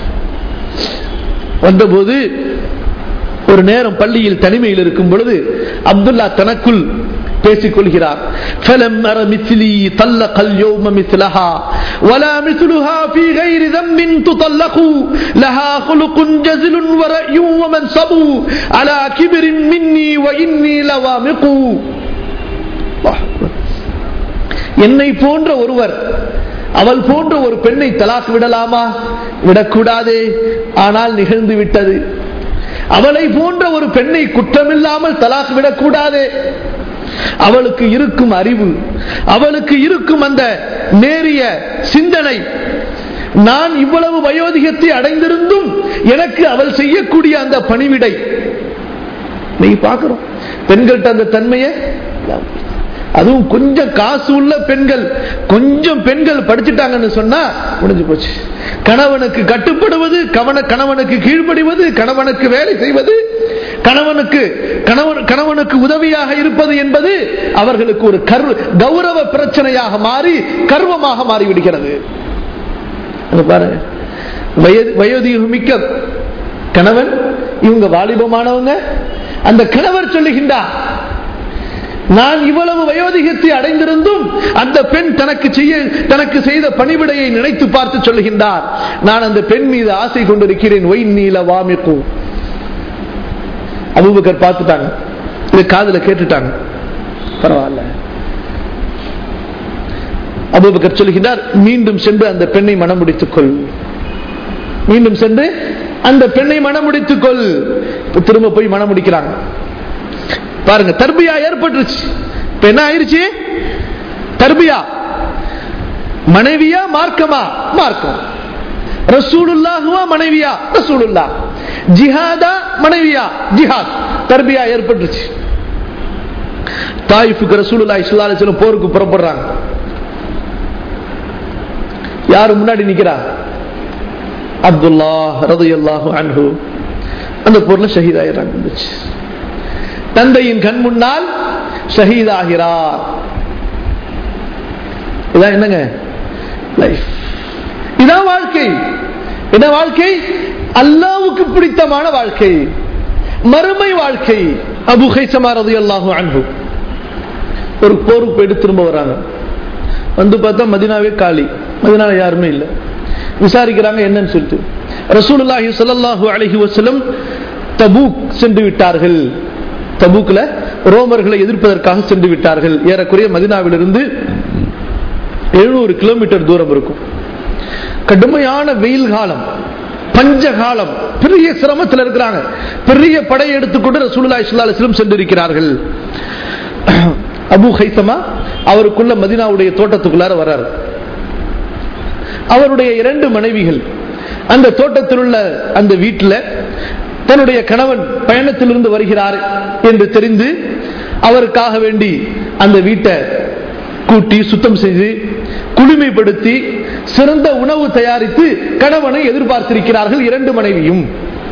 வந்தபோது ஒரு நேரம் பள்ளியில் தனிமையில் இருக்கும் பொழுது அப்துல்லா தனக்குள் பேசிக் கொள்கிறார் فلم أر مثلي طلق اليوم مثلها ولا مثلها في غير ذنب تطلق لها خلق جزل ورأي ومنصب على كبر مني وإني لوامق என்னை போன்ற ஒருவர் அவள் போன்ற ஒரு பெண்ணை தலாக் விடலாமா விடக்கூடாது ஆனால் நிகழ்ந்து விட்டது அவளை போன்ற ஒரு பெண்ணை குற்றமில்லாமல் தலாக் விடக்கூடாது அவளுக்கு இருக்கும் அறிவு அவளுக்கு இருக்கும் அந்த நேரிய சிந்தனை நான் இவ்வளவு வயோதிகத்தை அடைந்திருந்தும் எனக்கு அவள் செய்யக்கூடிய அந்த பணிவிடை நீ பார்க்கிறோம் பெண்கள்கிட்ட அந்த தன்மையை அதுவும் கொஞ்சம் காசு உள்ள பெண்கள் கொஞ்சம் பெண்கள் படிச்சுட்டாங்கன்னு சொன்னா முடிஞ்சு போச்சு கணவனுக்கு கட்டுப்படுவது கவன கணவனுக்கு கீழ்ப்படிவது கணவனுக்கு வேலை செய்வது கணவனுக்கு கணவன் கணவனுக்கு உதவியாக இருப்பது என்பது அவர்களுக்கு ஒரு கர்வ கௌரவ பிரச்சனையாக மாறி கர்வமாக மாறிவிடுகிறது பாருங்க வயோதிகம் மிக்க கணவன் இவங்க வாலிபமானவங்க அந்த கணவர் சொல்லுகின்றார் நான் இவ்வளவு வயோதிகத்தை அடைந்திருந்தும் அந்த பெண் தனக்கு செய்ய தனக்கு செய்த பணிவிடையை நினைத்து பார்த்து சொல்லுகின்றார் நான் அந்த பெண் மீது ஆசை கொண்டிருக்கிறேன் ஒய் நீல வாமிக்கும் அபுபக்கர் பார்த்துட்டாங்க இது காதல கேட்டுட்டாங்க பரவாயில்ல அபுபக்கர் சொல்லுகின்றார் மீண்டும் சென்று அந்த பெண்ணை மனம் முடித்துக் கொள் மீண்டும் சென்று அந்த பெண்ணை மனம் முடித்துக் கொள் திரும்ப போய் மனம் முடிக்கிறாங்க பாருங்க தர்பியா ஏற்பட்டுருச்சு இப்ப என்ன ஆயிருச்சு தர்பியா மனைவியா மார்க்கமா மார்க்கம் ரசூலுல்லாஹுவா மனைவியா ரசூலுல்லா ஜிஹாதா மனைவியா ஜிஹாத் தர்பியா ஏற்பட்டுருச்சு தாயிஃபுக்கு ரசூலுல்லா இஸ்லாலும் போருக்கு புறப்படுறாங்க யாரு முன்னாடி நிக்கிறா அப்துல்லா ரதையல்லாஹு அன்ஹு அந்த பொருளை ஷஹீதாயிரம் இருந்துச்சு தந்தையின் கண் முன்னால் ஷஹீதாகிறார் இதான் என்னங்க லைஃப் இதான் வாழ்க்கை என்ன வாழ்க்கை அல்லாவுக்கு பிடித்தமான வாழ்க்கை மறுமை வாழ்க்கை அபு ஹைசமாரது அல்லாஹு அன்பு ஒரு போருக்கு போயிட்டு திரும்ப வராங்க வந்து பார்த்தா மதினாவே காலி மதினால யாருமே இல்லை விசாரிக்கிறாங்க என்னன்னு சொல்லிட்டு ரசூலுல்லாஹி ஸல்லல்லாஹு அலைஹி வஸல்லம் தபூக் சென்று விட்டார்கள் தபூக்ல ரோமர்களை எதிர்ப்பதற்காக சென்று விட்டார்கள் ஏறக்குறைய மதினாவிலிருந்து எழுநூறு கிலோமீட்டர் தூரம் இருக்கும் கடுமையான வெயில் காலம் பஞ்ச காலம் பெரிய சிரமத்தில் இருக்கிறாங்க பெரிய படை எடுத்துக்கொண்டு ரசூலுல்லா இஸ்லாலிஸ்லம் சென்றிருக்கிறார்கள் அபு ஹைசமா அவருக்குள்ள மதினாவுடைய தோட்டத்துக்குள்ளார வர்றாரு அவருடைய இரண்டு மனைவிகள் அந்த தோட்டத்தில் உள்ள அந்த வீட்டில் தன்னுடைய கணவன் பயணத்திலிருந்து வருகிறார் என்று தெரிந்து அவருக்காக வேண்டி அந்த வீட்டை கூட்டி சுத்தம் செய்து குளுமைப்படுத்தி சிறந்த உணவு தயாரித்து கணவனை எதிர்பார்த்திருக்கிறார்கள் இரண்டு மனைவியும்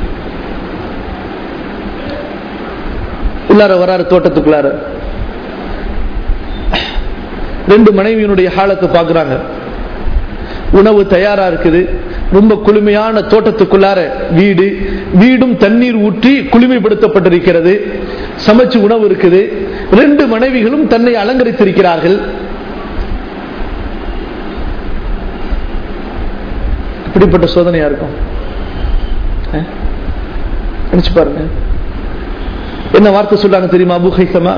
உள்ளார வராரு தோட்டத்துக்குள்ளார ரெண்டு மனைவியினுடைய ஹாலத்தை பார்க்குறாங்க உணவு தயாரா இருக்குது ரொம்ப குளுமையான தோட்டத்துக்குள்ளார வீடு வீடும் தண்ணீர் ஊற்றி குளுமைப்படுத்தப்பட்டிருக்கிறது சமைச்சு உணவு இருக்குது ரெண்டு மனைவிகளும் தன்னை அலங்கரித்திருக்கிறார்கள் இப்படிப்பட்ட சோதனையா இருக்கும் அஹ்? நினைச்சு பாருங்க என்ன வார்த்தை சொல்றாங்க தெரியுமா அபு ஹைசமா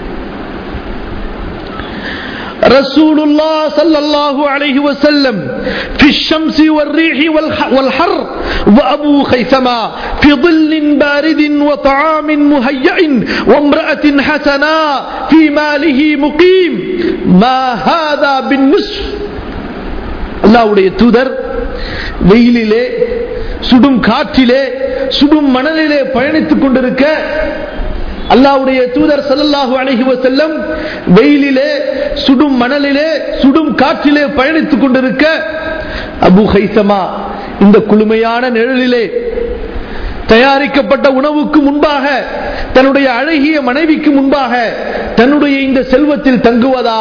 رسول الله صلى الله عليه وسلم في الشمس والريح والح- والحر وأبو خيثمة في ظل بارد وطعام مهيأ وامرأة حسناء في ماله مقيم ما هذا بالنصف அல்லாவுடைய தூதர் வெயிலிலே சுடும் காற்றிலே சுடும் மணலிலே பயணித்துக் கொண்டிருக்க அல்லாவுடைய தூதர் ஸல்லல்லாஹு அலைஹி வஸல்லம் வெயிலிலே சுடும் மணலிலே சுடும் காற்றிலே பயணித்துக் கொண்டிருக்க அபு ஹைசமா இந்த குளுமையான நிழலிலே தயாரிக்கப்பட்ட உணவுக்கு முன்பாக தன்னுடைய அழகிய மனைவிக்கு முன்பாக தன்னுடைய இந்த செல்வத்தில் தங்குவதா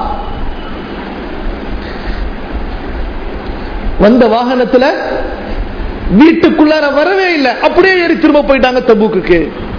வந்த வாகனத்துல வீட்டுக்குள்ளார வரவே இல்லை அப்படியே ஏறி திரும்ப போயிட்டாங்க தபூக்குக்கு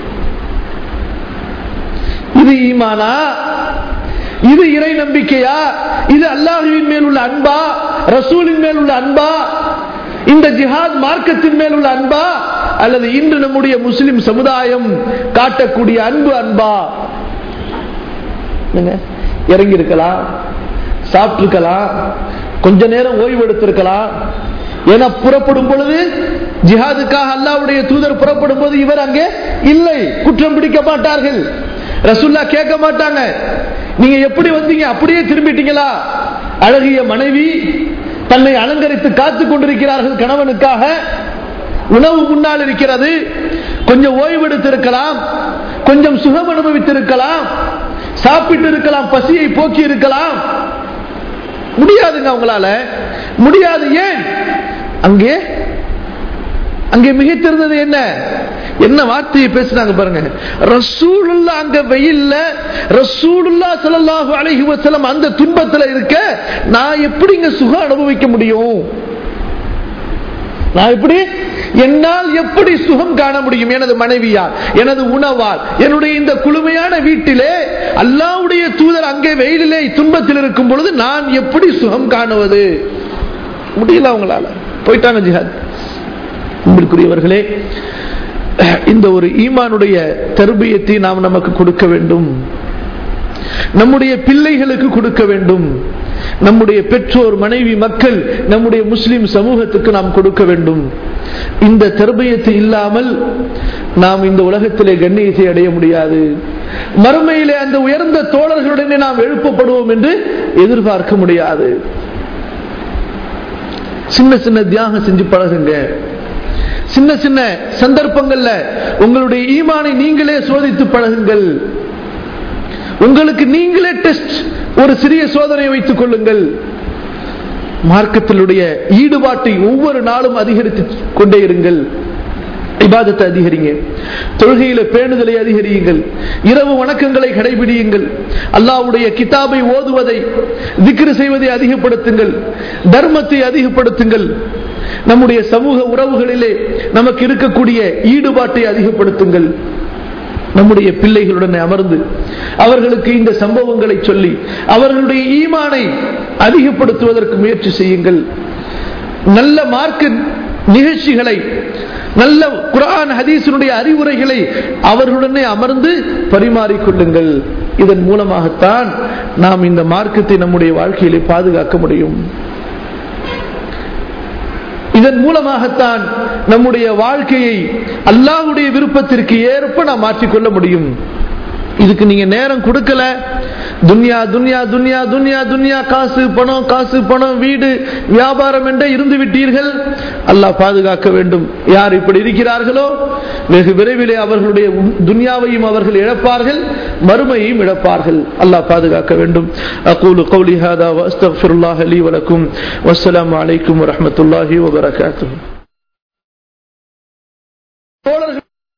இது ஈமானா இது இறை நம்பிக்கையா இது அல்லாஹுவின் மேல் உள்ள அன்பா ரசூலின் மேல் உள்ள அன்பா இந்த ஜிஹாத் மார்க்கத்தின் மேல் உள்ள அன்பா அல்லது இன்று நம்முடைய முஸ்லிம் சமுதாயம் காட்டக்கூடிய அன்பு அன்பா என்னங்க? இறங்கி இருக்கலாம் சாப்பிட்டிருக்கலாம் கொஞ்ச நேரம் ஓய்வு எடுத்திருக்கலாம் என புறப்படும் பொழுது ஜிஹாதுக்காக அல்லாவுடைய தூதர் புறப்படும் போது இவர் அங்கே இல்லை குற்றம் பிடிக்க மாட்டார்கள் ரசுல்லா கேட்க மாட்டாங்க நீங்க எப்படி வந்தீங்க அப்படியே திரும்பிட்டீங்களா அழகிய மனைவி தன்னை அலங்கரித்து காத்துக் கொண்டிருக்கிறார்கள் கணவனுக்காக உணவு முன்னால் இருக்கிறது கொஞ்சம் ஓய்வெடுத்திருக்கலாம் கொஞ்சம் சுகம் அனுபவித்திருக்கலாம் சாப்பிட்டு இருக்கலாம் பசியை போக்கி இருக்கலாம் முடியாதுங்க அவங்களால முடியாது ஏன் அங்கே அங்கே மிகைத்திருந்தது என்ன என்ன வார்த்தையை பேசுனாங்க பாருங்க ரசூலுல்லா அங்க வெயில்ல ரசூலுல்லா ஸல்லல்லாஹு அலைஹி வஸல்லம் அந்த துன்பத்துல இருக்க நான் எப்படிங்க சுகம் அனுபவிக்க முடியும் நான் எப்படி என்னால் எப்படி சுகம் காண முடியும் எனது மனைவியால் எனது உணவால் என்னுடைய இந்த குளுமையான வீட்டிலே அல்லாவுடைய தூதர் அங்கே வெயிலிலே துன்பத்தில் இருக்கும் பொழுது நான் எப்படி சுகம் காணுவது முடியல அவங்களால போயிட்டாங்க ஜிஹாத் அன்பிற்குரியவர்களே இந்த ஒரு ஈமானுடைய தர்பியத்தை நாம் நமக்கு கொடுக்க வேண்டும் நம்முடைய பிள்ளைகளுக்கு கொடுக்க வேண்டும் நம்முடைய பெற்றோர் மனைவி மக்கள் நம்முடைய முஸ்லிம் சமூகத்துக்கு நாம் கொடுக்க வேண்டும் இந்த தர்பியத்தை இல்லாமல் நாம் இந்த உலகத்திலே கண்ணியத்தை அடைய முடியாது மறுமையிலே அந்த உயர்ந்த தோழர்களுடனே நாம் எழுப்பப்படுவோம் என்று எதிர்பார்க்க முடியாது சின்ன சின்ன தியாகம் செஞ்சு பழகுங்க சின்ன சின்ன சந்தர்ப்பங்கள்ல உங்களுடைய ஈமானை நீங்களே சோதித்து பழகுங்கள் உங்களுக்கு நீங்களே டெஸ்ட் ஒரு சிறிய சோதனை வைத்துக் கொள்ளுங்கள் மார்க்கத்தினுடைய ஈடுபாட்டை ஒவ்வொரு நாளும் அதிகரித்து கொண்டே இருங்கள் இபாதத்தை அதிகரிங்க தொழுகையில பேணுதலை அதிகரியுங்கள் இரவு வணக்கங்களை கடைபிடியுங்கள் அல்லாவுடைய கிதாபை ஓதுவதை திக்ரு செய்வதை அதிகப்படுத்துங்கள் தர்மத்தை அதிகப்படுத்துங்கள் நம்முடைய சமூக உறவுகளிலே நமக்கு இருக்கக்கூடிய ஈடுபாட்டை அதிகப்படுத்துங்கள் நம்முடைய பிள்ளைகளுடன் அமர்ந்து அவர்களுக்கு இந்த சம்பவங்களை சொல்லி அவர்களுடைய ஈமானை அதிகப்படுத்துவதற்கு முயற்சி செய்யுங்கள் நல்ல மார்க்க நிகழ்ச்சிகளை நல்ல குரான் ஹதீஸினுடைய அறிவுரைகளை அவர்களுடனே அமர்ந்து பரிமாறிக்கொள்ளுங்கள் இதன் மூலமாகத்தான் நாம் இந்த மார்க்கத்தை நம்முடைய வாழ்க்கையிலே பாதுகாக்க முடியும் இதன் மூலமாகத்தான் நம்முடைய வாழ்க்கையை அல்லாஹுடைய விருப்பத்திற்கு ஏற்ப நாம் மாற்றிக்கொள்ள முடியும் இதுக்கு நீங்க நேரம் கொடுக்கல துன்யா துன்யா துன்யா துன்யா துன்யா காசு பணம் காசு பணம் வீடு வியாபாரம் என்றே இருந்து விட்டீர்கள் அல்லாஹ் பாதுகாக்க வேண்டும் யார் இப்படி இருக்கிறார்களோ வெகு விரைவிலே அவர்களுடைய துன்யாவையும் அவர்கள் இழப்பார்கள் மறுமையையும் இழப்பார்கள் அல்லாஹ் பாதுகாக்க வேண்டும் அகூலு கௌலி ஹாதா வஸ்தக்ஃபிருல்லாஹ் லீ வலக்கும் வஸ்ஸலாமு அலைக்கும் வரஹ்மத்துல்லாஹி வபரகாத்துஹு தோழர்கள்